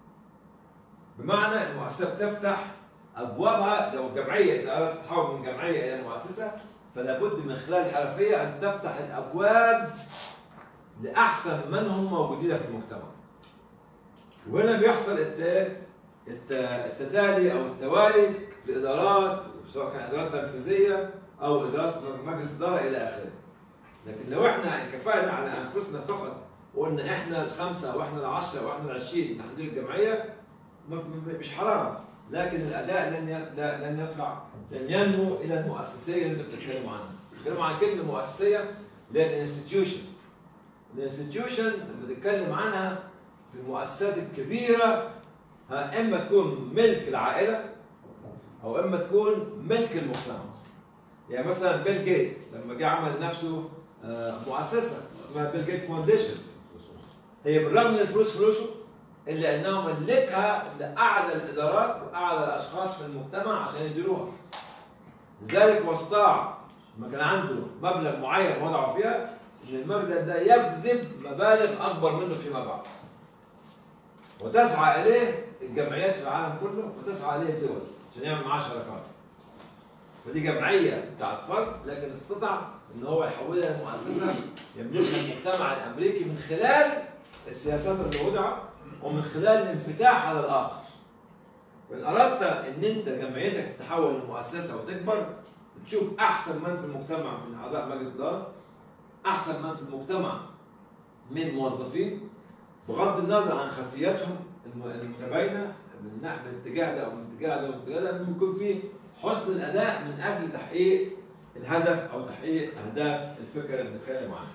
بمعنى المؤسسه بتفتح ابوابها لو الجمعيه اذا اردت تتحول من جمعيه الى مؤسسه فلا بد من خلال الحرفيه ان تفتح الابواب لاحسن من هم موجودين في المجتمع. وهنا بيحصل الت- الت- التتالي او التوالي في الادارات سواء كان ادارات تنفيذيه او ادارات مجلس اداره الى اخره. لكن لو احنا انكفانا على انفسنا فقط وقلنا احنا الخمسه واحنا العشره واحنا العشرين تحضير الجمعيه م- م- مش حرام لكن الاداء لن ي- لا- لن يطلع لن ينمو الى المؤسسيه اللي انت بتتكلم عنها. بتتكلم عن كلمه مؤسسيه اللي هي الانستتيوشن. الانستتيوشن لما تتكلم عنها في المؤسسات الكبيره ها اما تكون ملك العائله او اما تكون ملك المجتمع. يعني مثلا بيل جيت لما جه عمل لنفسه آه، مؤسسه اسمها بيل جيت فاونديشن هي بالرغم من الفلوس فلوسه الا انه ملكها لاعلى الادارات واعلى الاشخاص في المجتمع عشان يديروها. لذلك واستطاع لما كان عنده مبلغ معين وضعه فيها ان المبلغ ده يجذب مبالغ اكبر منه فيما بعد. وتسعى اليه الجمعيات في العالم كله وتسعى اليه الدول عشان يعمل معاه شراكات. فدي جمعيه بتاعت فرد لكن استطاع ان هو يحولها لمؤسسه يملكها المجتمع الامريكي من خلال السياسات اللي وضعت ومن خلال الانفتاح على الاخر. وان اردت ان انت جمعيتك تتحول لمؤسسه وتكبر تشوف احسن من في المجتمع من اعضاء مجلس اداره احسن من في المجتمع من موظفين بغض النظر عن خلفياتهم الم- المتباينه من ناحيه الاتجاه ده او من الاتجاه ده والاتجاه ده المهم يكون في حسن الاداء من اجل تحقيق الهدف او تحقيق اهداف الفكره اللي بنتكلم عنها.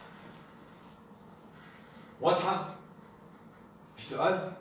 واضحه؟ في سؤال؟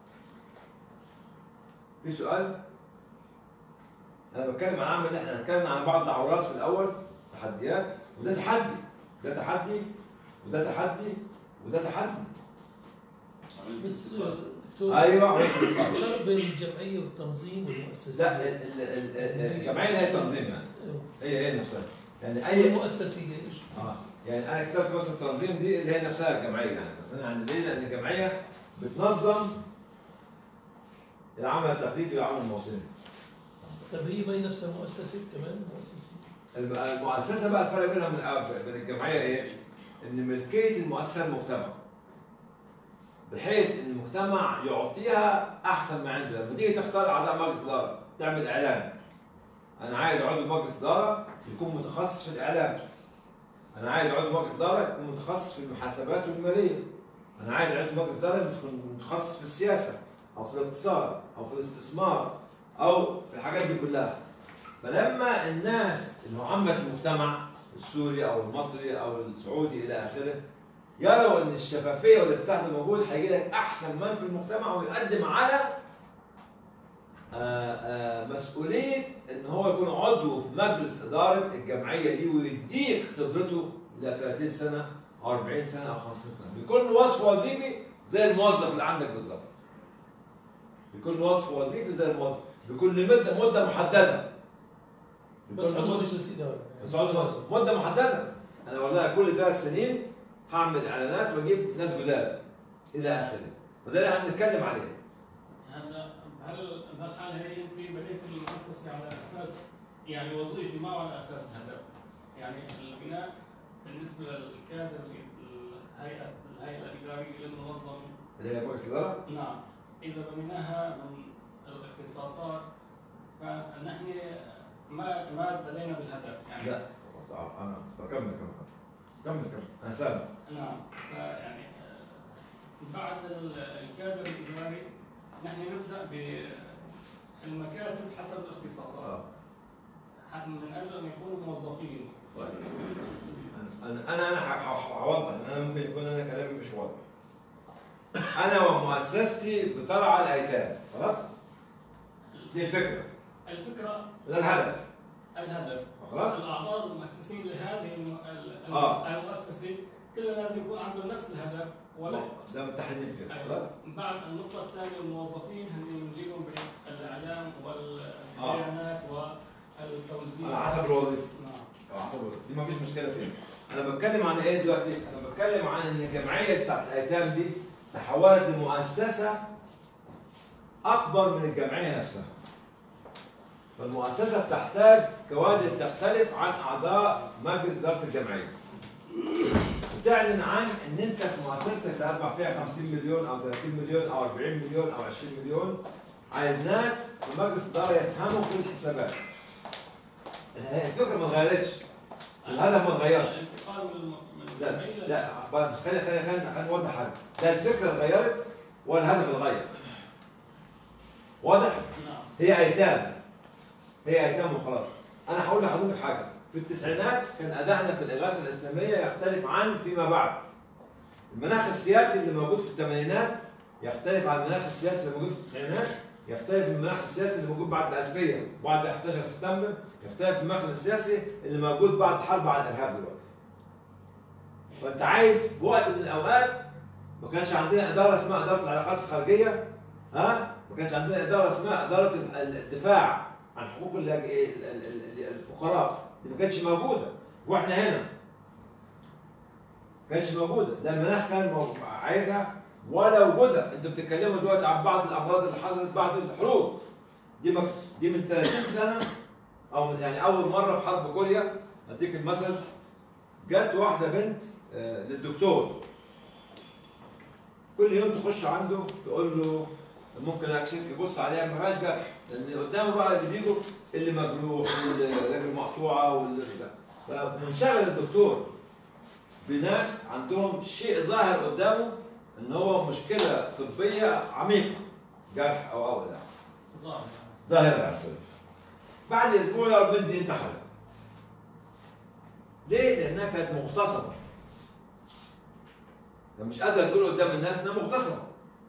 في سؤال؟ انا بتكلم عن عمل احنا هنتكلم عن بعض العورات في الاول تحديات وده تحدي ده تحدي وده تحدي وده تحدي بس دكتور ايوه الفرق بين الجمعيه والتنظيم والمؤسسيه لا ال- ال- ال- ال- الجمعيه هي تنظيم يعني أيوة. هي هي نفسها يعني اي اي مؤسسيه ايش اه يعني انا كتبت بس التنظيم دي اللي هي نفسها الجمعيه يعني بس انا يعني ليه؟ لان الجمعيه بتنظم العمل التقليدي والعمل الموسمي. طب هي ما هي نفسها مؤسسة كمان مؤسسة الم- المؤسسه بقى الفرق بينها من بين الجمعيه ايه؟ ان ملكيه المؤسسه المجتمع. بحيث ان المجتمع يعطيها احسن ما عنده، لما تيجي تختار اعضاء مجلس اداره تعمل اعلان. انا عايز عضو مجلس اداره يكون متخصص في الاعلام. انا عايز عضو مجلس اداره يكون متخصص في المحاسبات والماليه. انا عايز عضو مجلس اداره يكون متخصص في السياسه او في الاقتصاد او في الاستثمار او في الحاجات دي كلها. فلما الناس اللي هو عامة المجتمع السوري او المصري او السعودي الى اخره يروا ان الشفافيه والانفتاح ده موجود هيجي لك احسن من في المجتمع ويقدم على آه، آه، مسؤوليه ان هو يكون عضو في مجلس اداره الجمعيه دي ويديك خبرته ل 30 سنه او 40 سنه او 50 سنه بكل وصف وظيفي زي الموظف اللي عندك بالظبط بكل وصف وظيفي زي الموظف بكل مده مده محدده بس بكل عضو مدة- مجلس إدارة بس عضو مجلس مده محدده انا والله كل ثلاث سنين هعمل اعلانات واجيب ناس جداد الى اخره وده اللي هنتكلم عليه هلا هل بهالحالة هي انت بنيت المؤسسة على اساس يعني وظيفي ما على اساس هدف يعني البناء بالنسبة للكادر الهيئة الهيئة الإدارية للمنظمة اللي هي مجلس الاداره نعم إذا بنيناها من الاختصاصات فنحن ما ما بدينا بالهدف يعني لا تعال انا طب كمل كمل كمل كمل انا سامع نعم فيعني آه، بعد ال- الكادر الاداري نحن نبدا بالمكاتب حسب الاختصاصات حتى من اجل ان يكونوا موظفين انا انا انا ح- ح- هوضح لأن انا ممكن يكون انا كلامي مش واضح انا ومؤسستي بترعى الايتام خلاص دي الفكره الفكره ده الهدف الهدف خلاص الاعضاء المؤسسين لهذه الم- ال- آه. المؤسسه كلنا لازم يكون عندهم نفس الهدف ولا ده متحدين فيه أيوة. خلاص بعد النقطة الثانية الموظفين هن نجيبهم بالإعلام والبيانات والتوزيع على حسب الوظيفه نعم على حسب الوظيفه دي ما فيش مشكله فيها انا بتكلم عن ايه دلوقتي انا بتكلم عن ان الجمعيه بتاعت الايتام دي تحولت لمؤسسه اكبر من الجمعيه نفسها فالمؤسسه بتحتاج كوادر تختلف عن اعضاء مجلس اداره الجمعيه بتعلن عن ان انت في مؤسستك اللي هتدفع فيها 50 مليون او 30 مليون او 40 مليون او 20 مليون عايز ناس في مجلس اداره يفهموا في الحسابات هي الفكره ما اتغيرتش الهدف ما اتغيرش الانتقال من الم- من لا الجمعية لا بس خلينا خلينا خلينا خلينا نوضح حاجه لا الفكره اتغيرت ولا الهدف اتغير واضح؟ نعم هي ايتام هي ايتام وخلاص انا هقول لحضرتك حاجه في التسعينات كان ادائنا في الاغاثه الاسلاميه يختلف عن فيما بعد المناخ السياسي اللي موجود في الثمانينات يختلف عن المناخ السياسي اللي موجود في التسعينات يختلف المناخ السياسي اللي موجود بعد الألفية وبعد 11 سبتمبر يختلف المناخ السياسي اللي موجود بعد حرب على الإرهاب دلوقتي فأنت عايز في وقت من الأوقات ما كانش عندنا إدارة اسمها إدارة العلاقات الخارجية ها ما كانش عندنا إدارة اسمها إدارة ال- الدفاع عن حقوق ال- ال- ال- ال- الفقراء دي ما كانتش موجودة واحنا هنا ما كانتش موجودة ده المناخ كان مو- عايزها ولا وجودها انتوا بتتكلموا دلوقتي عن بعض الامراض اللي حصلت بعد الحروب دي مك... دي من 30 سنه او من- يعني اول مره في حرب كوريا اديك المثل جت واحده بنت آه، للدكتور كل يوم تخش عنده تقول له ممكن اكشف يبص عليها ما فيهاش جرح لان قدامه بقى اللي بيجوا اللي مجروح واللي رجل مقطوعه واللي ده فمنشغل الدكتور بناس عندهم شيء ظاهر قدامه ان هو مشكله طبيه عميقه جرح او او لا ظاهر ظاهره يعني سوري. بعد اسبوع لو البنت دي انتحرت ليه؟ لانها كانت مغتصبه فمش قادره تقول قدام الناس انها مغتصبه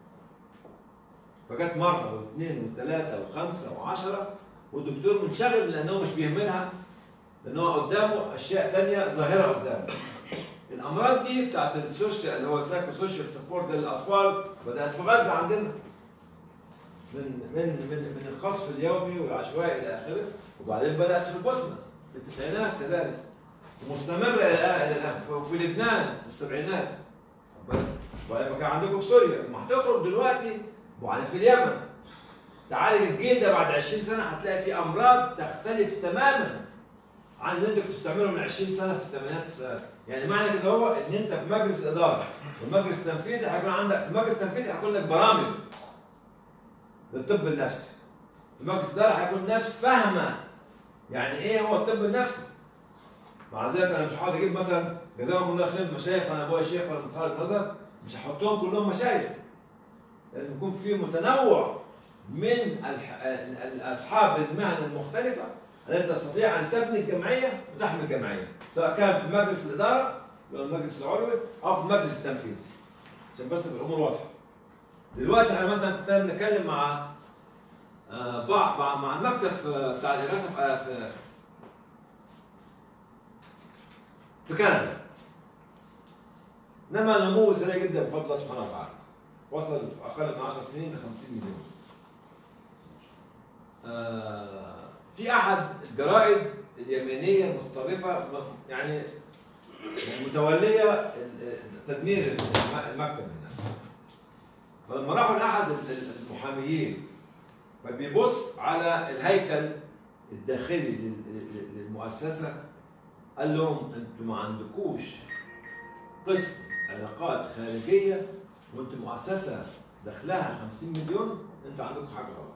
فجت مره واثنين وثلاثه وخمسه وعشره والدكتور منشغل لانه مش بيهملها لان هو قدامه اشياء ثانيه ظاهره قدامه الامراض دي بتاعت السوشيال اللي هو السايكو سوشيال سبورت للاطفال بدات في غزه عندنا من من من من القصف اليومي والعشوائي الى اخره وبعدين بدات في البوسنه في التسعينات كذلك ومستمره الى الان الى الان في- في لبنان في السبعينات وهيبقى كان عندكم في سوريا ما هتخرج دلوقتي وبعدين في اليمن تعالج الجيل ده بعد 20 سنه هتلاقي في امراض تختلف تماما عن اللي انت كنت بتعمله من 20 سنه في الثمانينات والتسعينات يعني معنى كده هو ان انت في مجلس اداره والمجلس التنفيذي هيكون عندك في المجلس التنفيذي هيكون لك برامج للطب النفسي في مجلس الاداره هيكون ناس فاهمه يعني ايه هو الطب النفسي مع ذلك انا مش هقعد اجيب مثلا جزاهم الله خير مشايخ انا ابويا شيخ ولا متخرج نظر مش هحطهم كلهم مشايخ لازم يكون في متنوع من الح... ال- اصحاب المهن المختلفه التي تستطيع ان تبني الجمعيه وتحمي الجمعيه سواء كان في مجلس الاداره اللي هو المجلس العلوي او في المجلس التنفيذي عشان بس تبقى الامور واضحه دلوقتي احنا مثلا كنا بنتكلم مع آه، بعض مع مع المكتب في- بتاع الإغاثة في آه، في في كندا نما نمو سريع جدا بفضل الله سبحانه وتعالى وصل في اقل من 10 سنين ل 50 مليون آه، في احد الجرائد اليمينيه المتطرفه م- يعني متوليه ال- تدمير الم- المكتب هناك فلما راحوا لاحد ال- المحاميين فبيبص على الهيكل الداخلي لل- لل- للمؤسسه قال لهم انتوا ما عندكوش قسم علاقات خارجيه وانتوا مؤسسه دخلها 50 مليون انتوا عندكم حاجه غلط.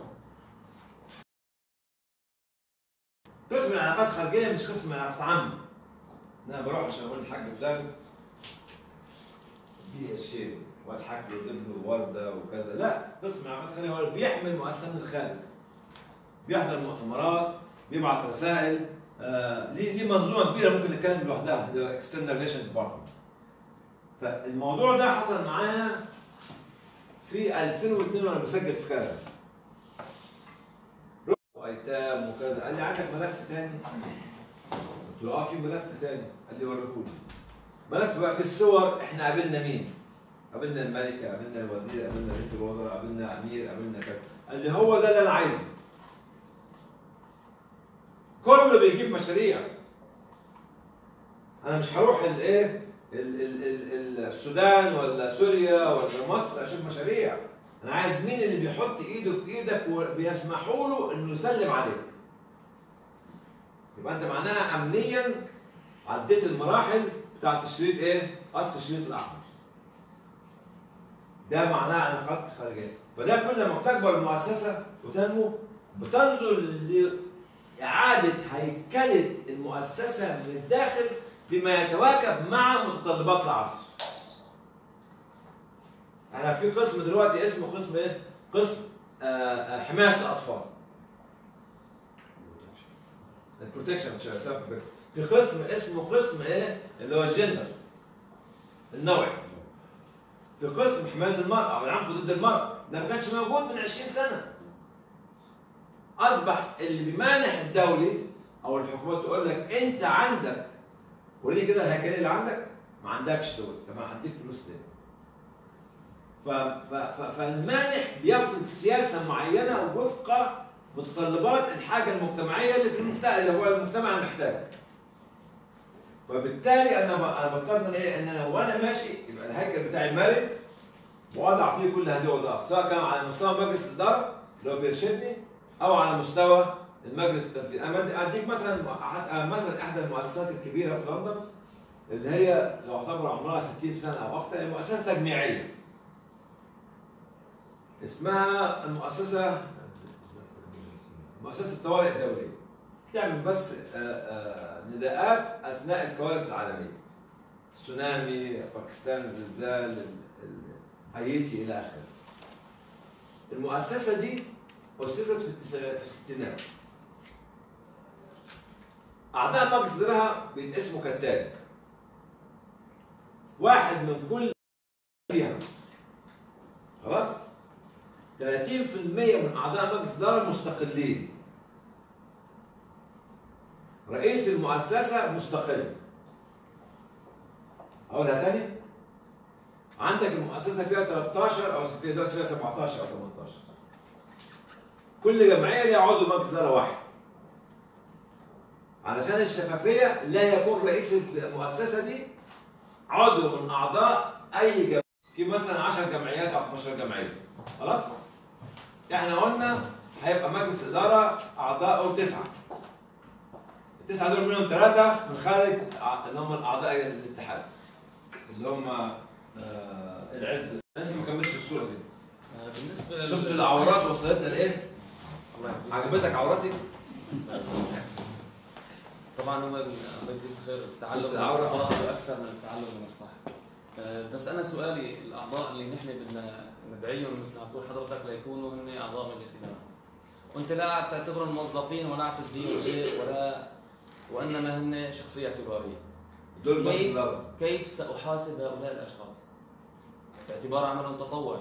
قسم العلاقات الخارجيه مش قسم العلاقات عامه. إن انا بروح عشان اقول الحاج فلان دي الشيء واضحك له ابنه ورده وكذا لا قسم العلاقات الخارجيه هو اللي بيحمي المؤسسه من الخارج. بيحضر مؤتمرات بيبعت رسائل آه ليه ليه منظومه كبيره ممكن نتكلم لوحدها اللي هو اكسترنال ريليشن ديبارتمنت فالموضوع ده حصل معايا في 2002 وانا بسجل في كندا رحت وايتام وكذا قال لي عندك ملف تاني قلت له اه في ملف تاني قال لي وريهولي ملف بقى في الصور احنا قابلنا مين قابلنا الملكه قابلنا الوزير قابلنا رئيس الوزراء قابلنا امير قابلنا كذا قال لي هو ده اللي انا عايزه كله بيجيب مشاريع انا مش هروح الايه ال- ال- ال- السودان ولا سوريا ولا مصر اشوف مشاريع انا عايز مين اللي بيحط ايده في ايدك وبيسمحوا له انه يسلم عليك يبقى انت معناها امنيا عديت المراحل بتاعت الشريط ايه قص الشريط الاحمر ده معناه علاقات خارجيه فده كل ما بتكبر المؤسسه وتنمو بتنظر لإعادة هيكلة المؤسسة من الداخل بما يتواكب مع متطلبات العصر. احنا في قسم دلوقتي اسمه قسم ايه؟ قسم آه، آه، حماية الأطفال. البروتكشن في قسم اسمه قسم ايه؟ اللي هو الجندر النوعي. في قسم حماية المرأة أو العنف ضد المرأة، ده ما كانش موجود من 20 سنة. اصبح اللي بيمانح الدولي او الحكومات تقول لك انت عندك وريني كده الهيكليه اللي عندك ما عندكش دول طب انا هديك فلوس تاني ف... ف... ف... فالمانح بيفرض سياسه معينه وفق متطلبات الحاجه المجتمعيه اللي في المجتمع اللي هو المجتمع المحتاج فبالتالي انا ب... انا بضطر ان ايه ان انا وانا ماشي يبقى الهيكل بتاعي مرن واضع فيه كل هذه الوظائف سواء كان على مستوى مجلس الاداره اللي هو بيرشدني او على مستوى المجلس التنفيذي انا بدي اديك مثلا أحد- مثلا احدى المؤسسات الكبيره في لندن اللي هي تعتبر عمرها 60 سنه او اكثر هي مؤسسه تجميعيه اسمها المؤسسه مؤسسه الطوارئ الدوليه تعمل بس آه، آه، نداءات اثناء الكوارث العالميه تسونامي باكستان زلزال ال- ال- هايتي الى اخره المؤسسه دي أسست في التسعينات في الستينات. أعضاء مجلس إدارها بيتقسموا كالتالي. واحد من كل فيها. خلاص؟ 30% من أعضاء مجلس إدارة مستقلين. رئيس المؤسسة مستقل. أقولها تاني؟ عندك المؤسسة فيها 13 أو فيها دلوقتي فيها 17 أو 18. كل جمعيه ليها عضو مجلس اداره واحد. علشان الشفافيه لا يكون رئيس المؤسسه دي عضو من اعضاء اي جمعيه في مثلا 10 جمعيات او 15 جمعيه خلاص احنا قلنا هيبقى مجلس اداره اعضاءه تسعه التسعه دول منهم ثلاثه من خارج ع- اللي هم اعضاء الاتحاد اللي هم آه العز انا لسه ما كملتش الصوره دي بالنسبه لل- شفت العورات وصلتنا لايه؟ عجبتك عورتي؟ طبعا هو الله يجزيك خير التعلم شفت من العورة؟ الخطا اكثر من التعلم من الصح آه، بس انا سؤالي الاعضاء اللي نحن بدنا ندعيهم مثل ما تقول حضرتك ليكونوا هن اعضاء مجلس اداره وانت لا عم تعتبرهم موظفين ولا عم تديهم شيء ولا وانما هن شخصيه اعتباريه دول مجلس كيف إدارة. كيف ساحاسب هؤلاء الاشخاص باعتبار عملهم تطوعي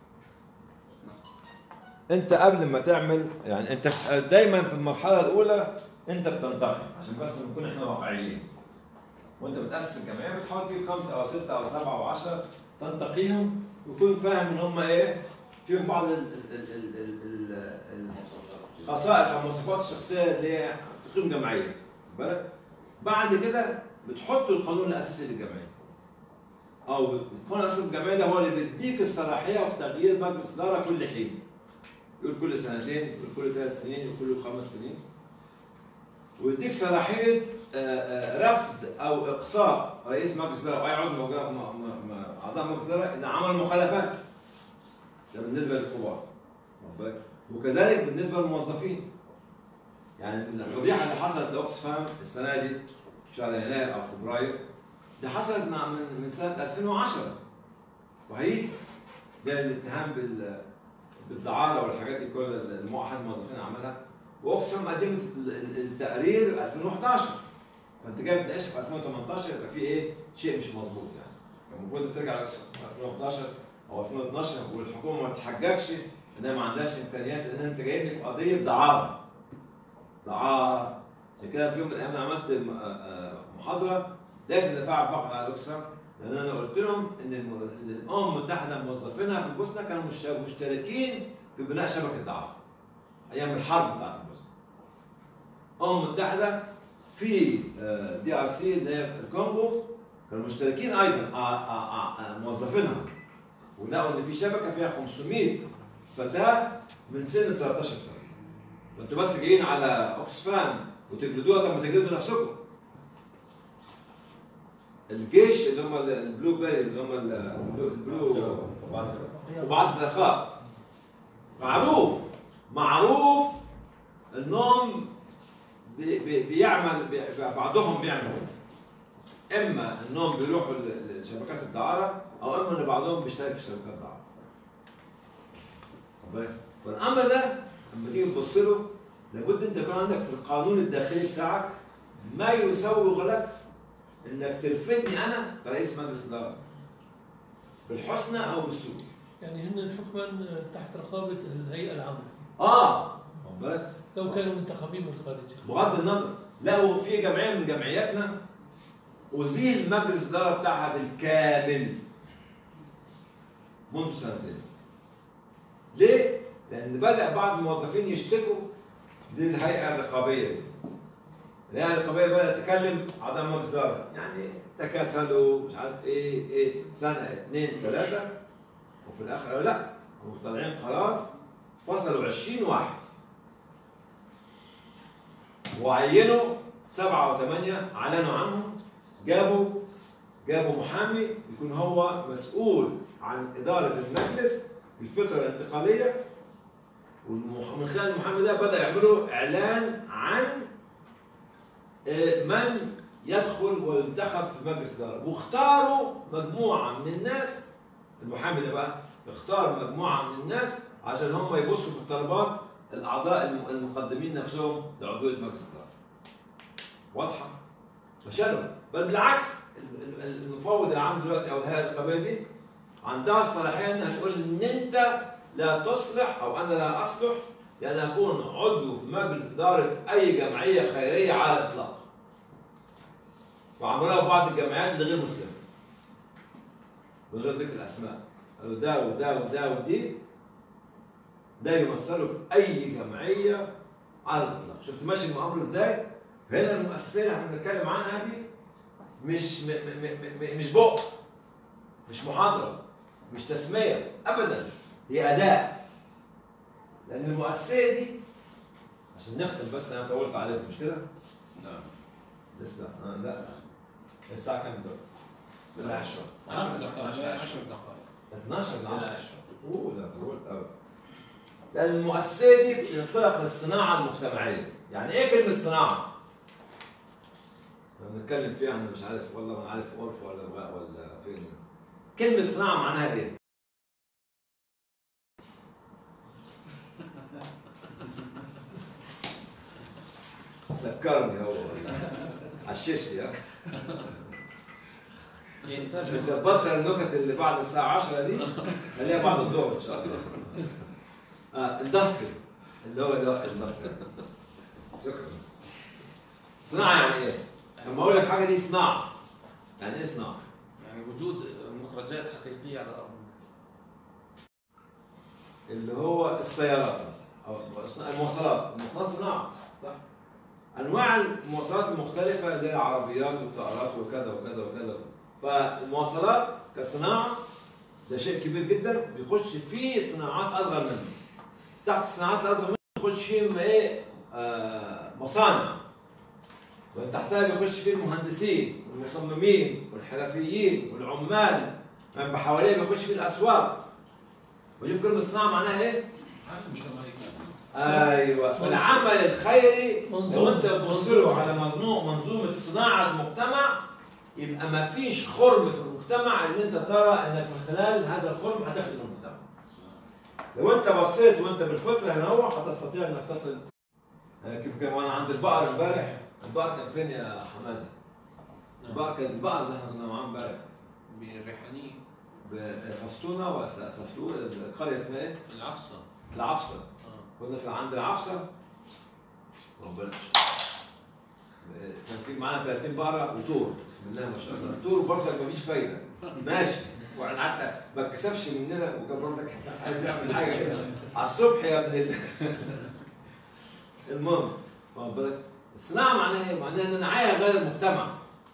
انت قبل ما تعمل يعني انت دايما في المرحله الاولى انت بتنتقي عشان بس نكون احنا واقعيين وانت بتاسس الجمعيه بتحاول تجيب خمسه او سته او سبعه او 10 تنتقيهم وتكون فاهم ان هم ايه فيهم بعض ال- ال- ال- ال- ال- ال- الخصائص او المواصفات الشخصيه اللي هي تقيم جمعيه واخد بالك بعد كده بتحط القانون الاساسي للجمعيه او القانون الاساسي للجمعيه ده هو اللي بيديك الصلاحيه في تغيير مجلس اداره كل حين يقول كل سنتين يقول كل ثلاث سنين يقول كل خمس سنين ويديك صلاحيه آه، آه، رفض او اقصاء رئيس مجلس الاداره او اي عضو موجود- م- م- م- اعضاء مجلس الاداره اذا عمل مخالفات ده بالنسبه للكبار واخد بالك؟ وكذلك بالنسبه للموظفين يعني الفضيحه اللي حصلت لاوكسفام السنه دي في شهر يناير او فبراير دي حصلت مع- من من سنه 2010 وهيجي ده الاتهام بال بالدعاره والحاجات دي كل اللي احد الموظفين عملها واوكسفام قدمت ال- ال- التقرير 2011 فانت جاي بتناقش في 2018 يبقى في ايه شيء مش مظبوط يعني كان المفروض ترجع لاوكسفام 2011 او 2012 والحكومه ما تحججش انها ما عندهاش امكانيات لان انت جايبني في قضيه دعاره دعاره عشان كده في يوم من الايام انا عملت م- آه، آه، محاضره لازم نفعل فقط على الاوكسفام لان انا قلت لهم ان الم- إن الامم المتحده موظفينها في البوسنه كانوا مش- مشتركين في بناء شبكه دعاره ايام الحرب بتاعت البوسنه الامم المتحده في دي ار سي اللي هي الكونغو كانوا مشتركين ايضا آه، آه، آه، آه، موظفينها ولقوا ان في شبكه فيها 500 فتاه من سن 13 سنه وانتوا بس جايين على اوكسفام وتجلدوها طب ما تجلدوا نفسكم الجيش اللي هم ال- البلو بيريز اللي هم ال- البلو البلو وبعض الزرقاء معروف معروف انهم بي- بي- بيعمل بي- بعضهم بيعمل اما انهم بيروحوا ل- لشبكات الدعاره او اما ان بعضهم بيشترك في شبكات الدعاره واخد بالك؟ فالامر ده لما تيجي تبص له لابد انت يكون عندك في القانون الداخلي بتاعك ما يسوغ لك انك ترفدني انا كرئيس مجلس اداره بالحسنى او بالسوء يعني هن حكما تحت رقابه الهيئه العامه اه واخد بالك؟ لو كانوا منتخبين من الخارج بغض النظر لو في جمعيه من جمعياتنا ازيل مجلس الاداره بتاعها بالكامل منذ سنتين ليه؟ لان بدا بعض الموظفين يشتكوا للهيئه الرقابيه دي الهيئه الرقابيه بدات تتكلم اعضاء مجلس اداره يعني تكاسلوا مش عارف ايه ايه سنه اثنين ثلاثه وفي الاخر قالوا لا هم طالعين قرار فصلوا 20 واحد وعينوا سبعة وثمانية أعلنوا عنهم جابوا جابوا محامي يكون هو مسؤول عن إدارة المجلس في الفترة الانتقالية ومن خلال المحامي ده بدأ يعملوا إعلان عن آه، من يدخل وينتخب في مجلس الإدارة واختاروا مجموعة من الناس المحامي ده بقى اختار مجموعة من الناس عشان هم يبصوا في الطلبات الأعضاء الم- المقدمين نفسهم لعضوية مجلس الإدارة واضحة فشلوا بل بالعكس ال- ال- المفوض العام دلوقتي او الهيئه الرقابيه دي عندها الصلاحيه انها تقول ان انت لا تصلح او انا لا اصلح لان اكون عضو في مجلس اداره اي جمعيه خيريه على الاطلاق. وعملوها في بعض الجمعيات اللي غير مسلمه. من غير ذكر الاسماء. قالوا ده وده وده ودي ده يمثلوا في اي جمعيه على الاطلاق. شفت ماشي المؤامره ازاي؟ فهنا المؤسسيه اللي احنا بنتكلم عنها دي مش م م م م مش بق مش محاضره مش تسميه ابدا هي اداء لان المؤسسيه دي عشان نختم بس انا طولت عليكم مش كده؟ نعم لسه آه لا الساعه كام دلوقتي؟ لا 10 10 دقائق 10 دقائق 12 ل 10 اوه ده طولت قوي لان المؤسسيه دي بتنطلق للصناعه المجتمعيه يعني ايه كلمه صناعه؟ لما بنتكلم فيها انا مش عارف والله انا عارف عرف ولا ولا فين كلمه صناعه معناها ايه؟ سكرني هو ولا عششني ها ينتج بتبطل النكت اللي بعد الساعة 10 دي خليها بعد الظهر إن شاء الله. آه اندستري اللي هو ده اندستري. شكرا. صناعة يعني إيه؟ لما أقول لك حاجة دي صناعة يعني إيه صناعة؟ يعني وجود مخرجات حقيقيه على الارض اللي هو السيارات مثلا أو المواصلات، المواصلات صناعة صح؟ أنواع المواصلات المختلفة اللي هي العربيات والطائرات وكذا وكذا وكذا فالمواصلات كصناعة ده شيء كبير جدا بيخش فيه صناعات اصغر منه تحت الصناعات الاصغر منه بيخش فيه م- ايه آه مصانع ومن تحتها بيخش فيه المهندسين والمصممين والحرفيين والعمال من حواليه بيخش فيه الاسواق وشوف كلمه صناعه معناها ايه؟ ايوه فالعمل الخيري لو منظومة. انت تبص له على منظومه منظومه صناعه المجتمع يبقى ما فيش خرم في المجتمع ان انت ترى انك من خلال هذا الخرم هتخدم المجتمع. لو انت بصيت وانت بالفطره هنا هو هتستطيع انك تصل أنا كيف كان وانا عند البقر امبارح البقر كان فين يا حماده؟ البقر كان البقر اللي احنا كنا معاه امبارح بالريحانيه بفسطونه وسفتوه القريه اسمها ايه؟ العفصه العفصه كنا في عند العفصه ربنا كان في معانا 30 بقره وتور بسم الله ما شاء الله التور برضك مفيش فايده ماشي واحنا حتى ما اتكسفش مننا وكان برضك عايز يعمل حاجه كده على الصبح يا ابن ال... المهم واخد بالك الصناعه معناها ايه؟ معناها ان انا عايز اغير المجتمع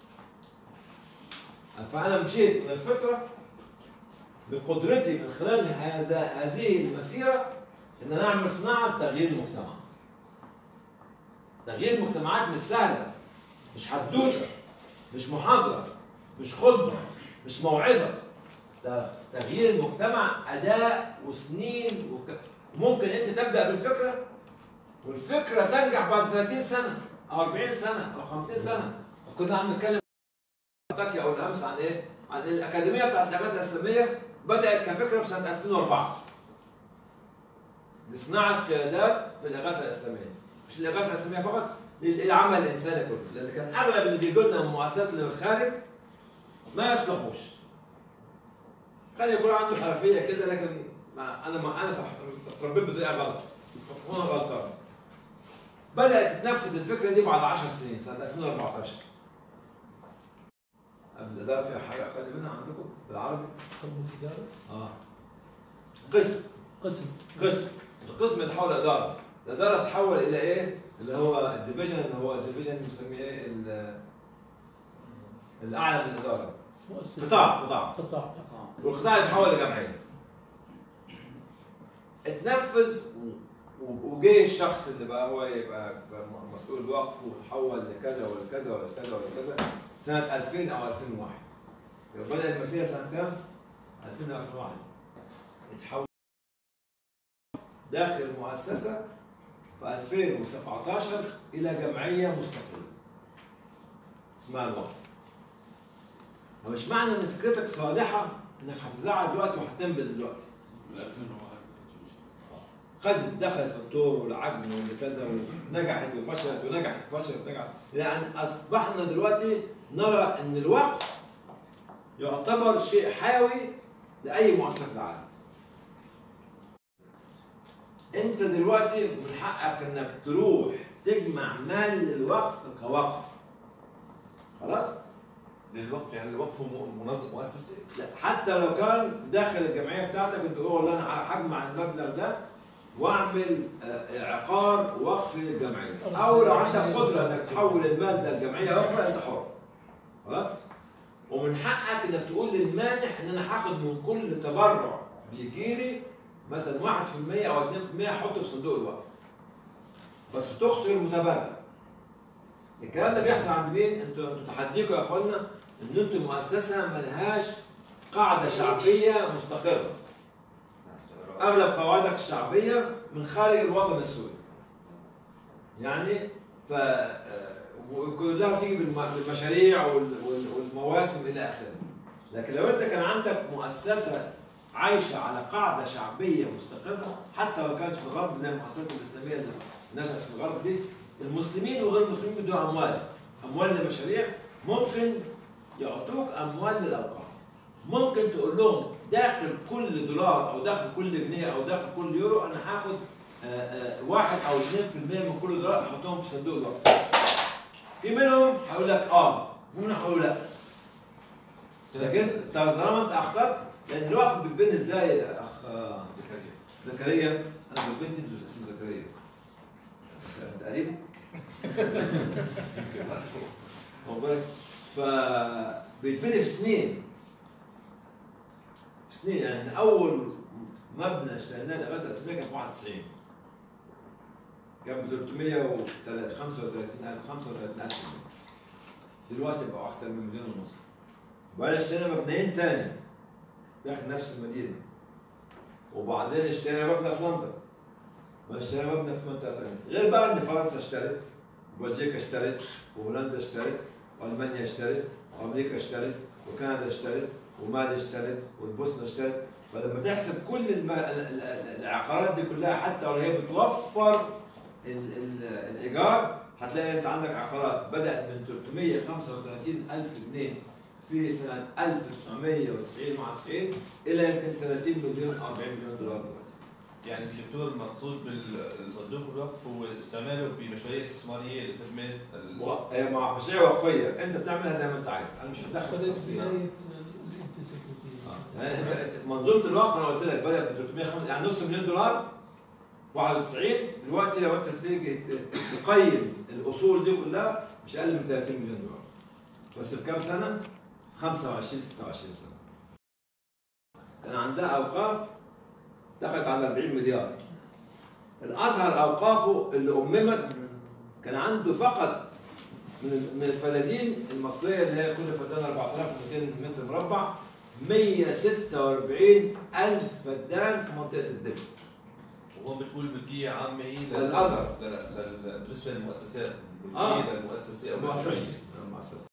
فانا مشيت من الفطره بقدرتي من خلال هذا هذه المسيره ان انا اعمل صناعه تغيير المجتمع. تغيير المجتمعات مش سهله مش حدوته مش محاضره مش خطبه مش موعظه ده تغيير المجتمع اداء وسنين وك... ممكن انت تبدا بالفكره والفكره تنجح بعد 30 سنه او 40 سنه او 50 سنه كنا عم نتكلم تاكي او الامس عن ايه؟ عن الاكاديميه بتاعت الاغاثه الاسلاميه بدات كفكره في سنه 2004 لصناعه قيادات في الاغاثه الاسلاميه مش الاغاثه الاسلاميه فقط للعمل الانساني كله لان كان اغلب اللي بيجوا لنا من مؤسسات اللي من الخارج ما يصلحوش كان يكون عنده حرفيه كده لكن ما انا ما انا صح اتربيت بطريقه غلط وانا غلطان بدات تتنفذ الفكره دي بعد 10 سنين سنه 2014 قبل الاداره فيها حاجه اقل منها عندكم بالعربي؟ قسم التجارة اه قسم قسم قسم القسم يتحول اداره الاداره تتحول الى ايه؟ اللي هو الديفيجن اللي هو الديفيجن بنسميه ايه؟ ال- الاعلى من الاداره مؤسسة قطاع قطاع قطاع والقطاع يتحول لجمعيه اتنفذ و- و- وجه الشخص اللي بقى هو يبقى مسؤول الوقف وتحول لكذا ولكذا ولكذا ولكذا سنه 2000 او 2001 يبقى بدا المسيره سنه كام؟ 2000 او 2001 اتحول داخل المؤسسه في 2017 الى جمعيه مستقله اسمها الوقف ومش معنى ان فكرتك صالحه انك هتزعل دلوقتي وهتنبذ دلوقتي من 2001 خدت دخلت في الدور والعجن وكذا ونجحت وفشلت ونجحت وفشلت ونجحت لان اصبحنا دلوقتي نرى ان الوقف يعتبر شيء حيوي لاي مؤسسه في العالم. انت دلوقتي من حقك انك تروح تجمع مال للوقف كوقف. خلاص؟ للوقف يعني الوقف م- منظم مؤسسي لا حتى لو كان داخل الجمعيه بتاعتك انت تقول والله انا هجمع المبلغ ده واعمل آه، عقار وقف للجمعيه او لو عندك قدره انك تحول المال ده لجمعيه اخرى انت حر خلاص ومن حقك انك تقول للمانح ان انا هاخد من كل تبرع بيجي لي مثلا 1% او 2% احطه في صندوق الوقف بس تخطر المتبرع الكلام ده بيحصل عند مين؟ انتوا انتوا تحديكم يا اخوانا ان انتوا مؤسسه ملهاش قاعده شعبيه مستقره اغلب قواعدك الشعبيه من خارج الوطن السوري يعني ف كلها بتيجي بالم- بالمشاريع وال- وال- والمواسم الى اخره لكن لو انت كان عندك مؤسسه عايشه على قاعده شعبيه مستقره حتى لو كانت في الغرب زي المؤسسات الاسلاميه اللي نشأت في الغرب دي المسلمين وغير المسلمين بدون اموال اموال للمشاريع ممكن يعطوك اموال للاوقاف ممكن تقول لهم داخل كل دولار او داخل كل جنيه او داخل كل يورو انا هاخد آه، آه، واحد او 2% من كل دولار احطهم في صندوق الوقف. في منهم هيقول لك اه في منهم هيقول لا. لكن طالما انت اخترت لان الوقف بيتبني ازاي يا اخ آه، زكريا؟ زكريا انا بنتي اسمه زكريا. انت قريب؟ واخد بالك؟ فبيتبني في سنين في سنين يعني احنا اول مبنى اشتريناه لغزه اسمها كان في 91 كان ب 335 35000 دلوقتي بقوا اكتر من مليون ونص وبعدين اشترينا مبنيين تاني داخل نفس المدينه وبعدين اشترينا مبنى في لندن واشترينا مبنى في منطقه ثانيه غير بقى ان فرنسا اشترت وبلجيكا اشترت وهولندا اشترت والمانيا اشترت وامريكا اشترت وكندا اشترت ومالي اشترت والبوسنه اشترت فلما تحسب كل الم... ال- ال- ال- العقارات دي كلها حتى لو هي بتوفر ال... ال... الايجار هتلاقي انت عندك عقارات بدات من 335 الف جنيه في سنه 1990 مع 90 الى يمكن 30 مليون 40 مليون دولار دلوقتي يعني دكتور المقصود بالصندوق الوقف هو استعماله بمشاريع استثماريه لخدمه ال- و- هي مع مشاريع وقفيه انت بتعملها زي ما انت عايز انا مش هتدخل في بدأت التفصيلات. بداية الانتسكوتية يعني أنت- منظومه الوقف انا قلت لك بدات ب 305 يعني نص مليون دولار في 91 دلوقتي لو انت تيجي ت- تقيم الاصول دي كلها مش اقل من 30 مليون دولار بس في كام سنه؟ 25 26 سنه كان عندها اوقاف دخلت على 40 مليار الازهر اوقافه اللي اممت كان عنده فقط من من الفدادين المصريه اللي هي كل فدان 4200 متر مربع 146 ألف فدان في منطقة الدب وهون بتقول ملكيه عامه هي لل- للأزهر. لل- لل- بالنسبه للمؤسسات آه. ملكيه للمؤسسه او المؤسسة للجمعيه المؤسسة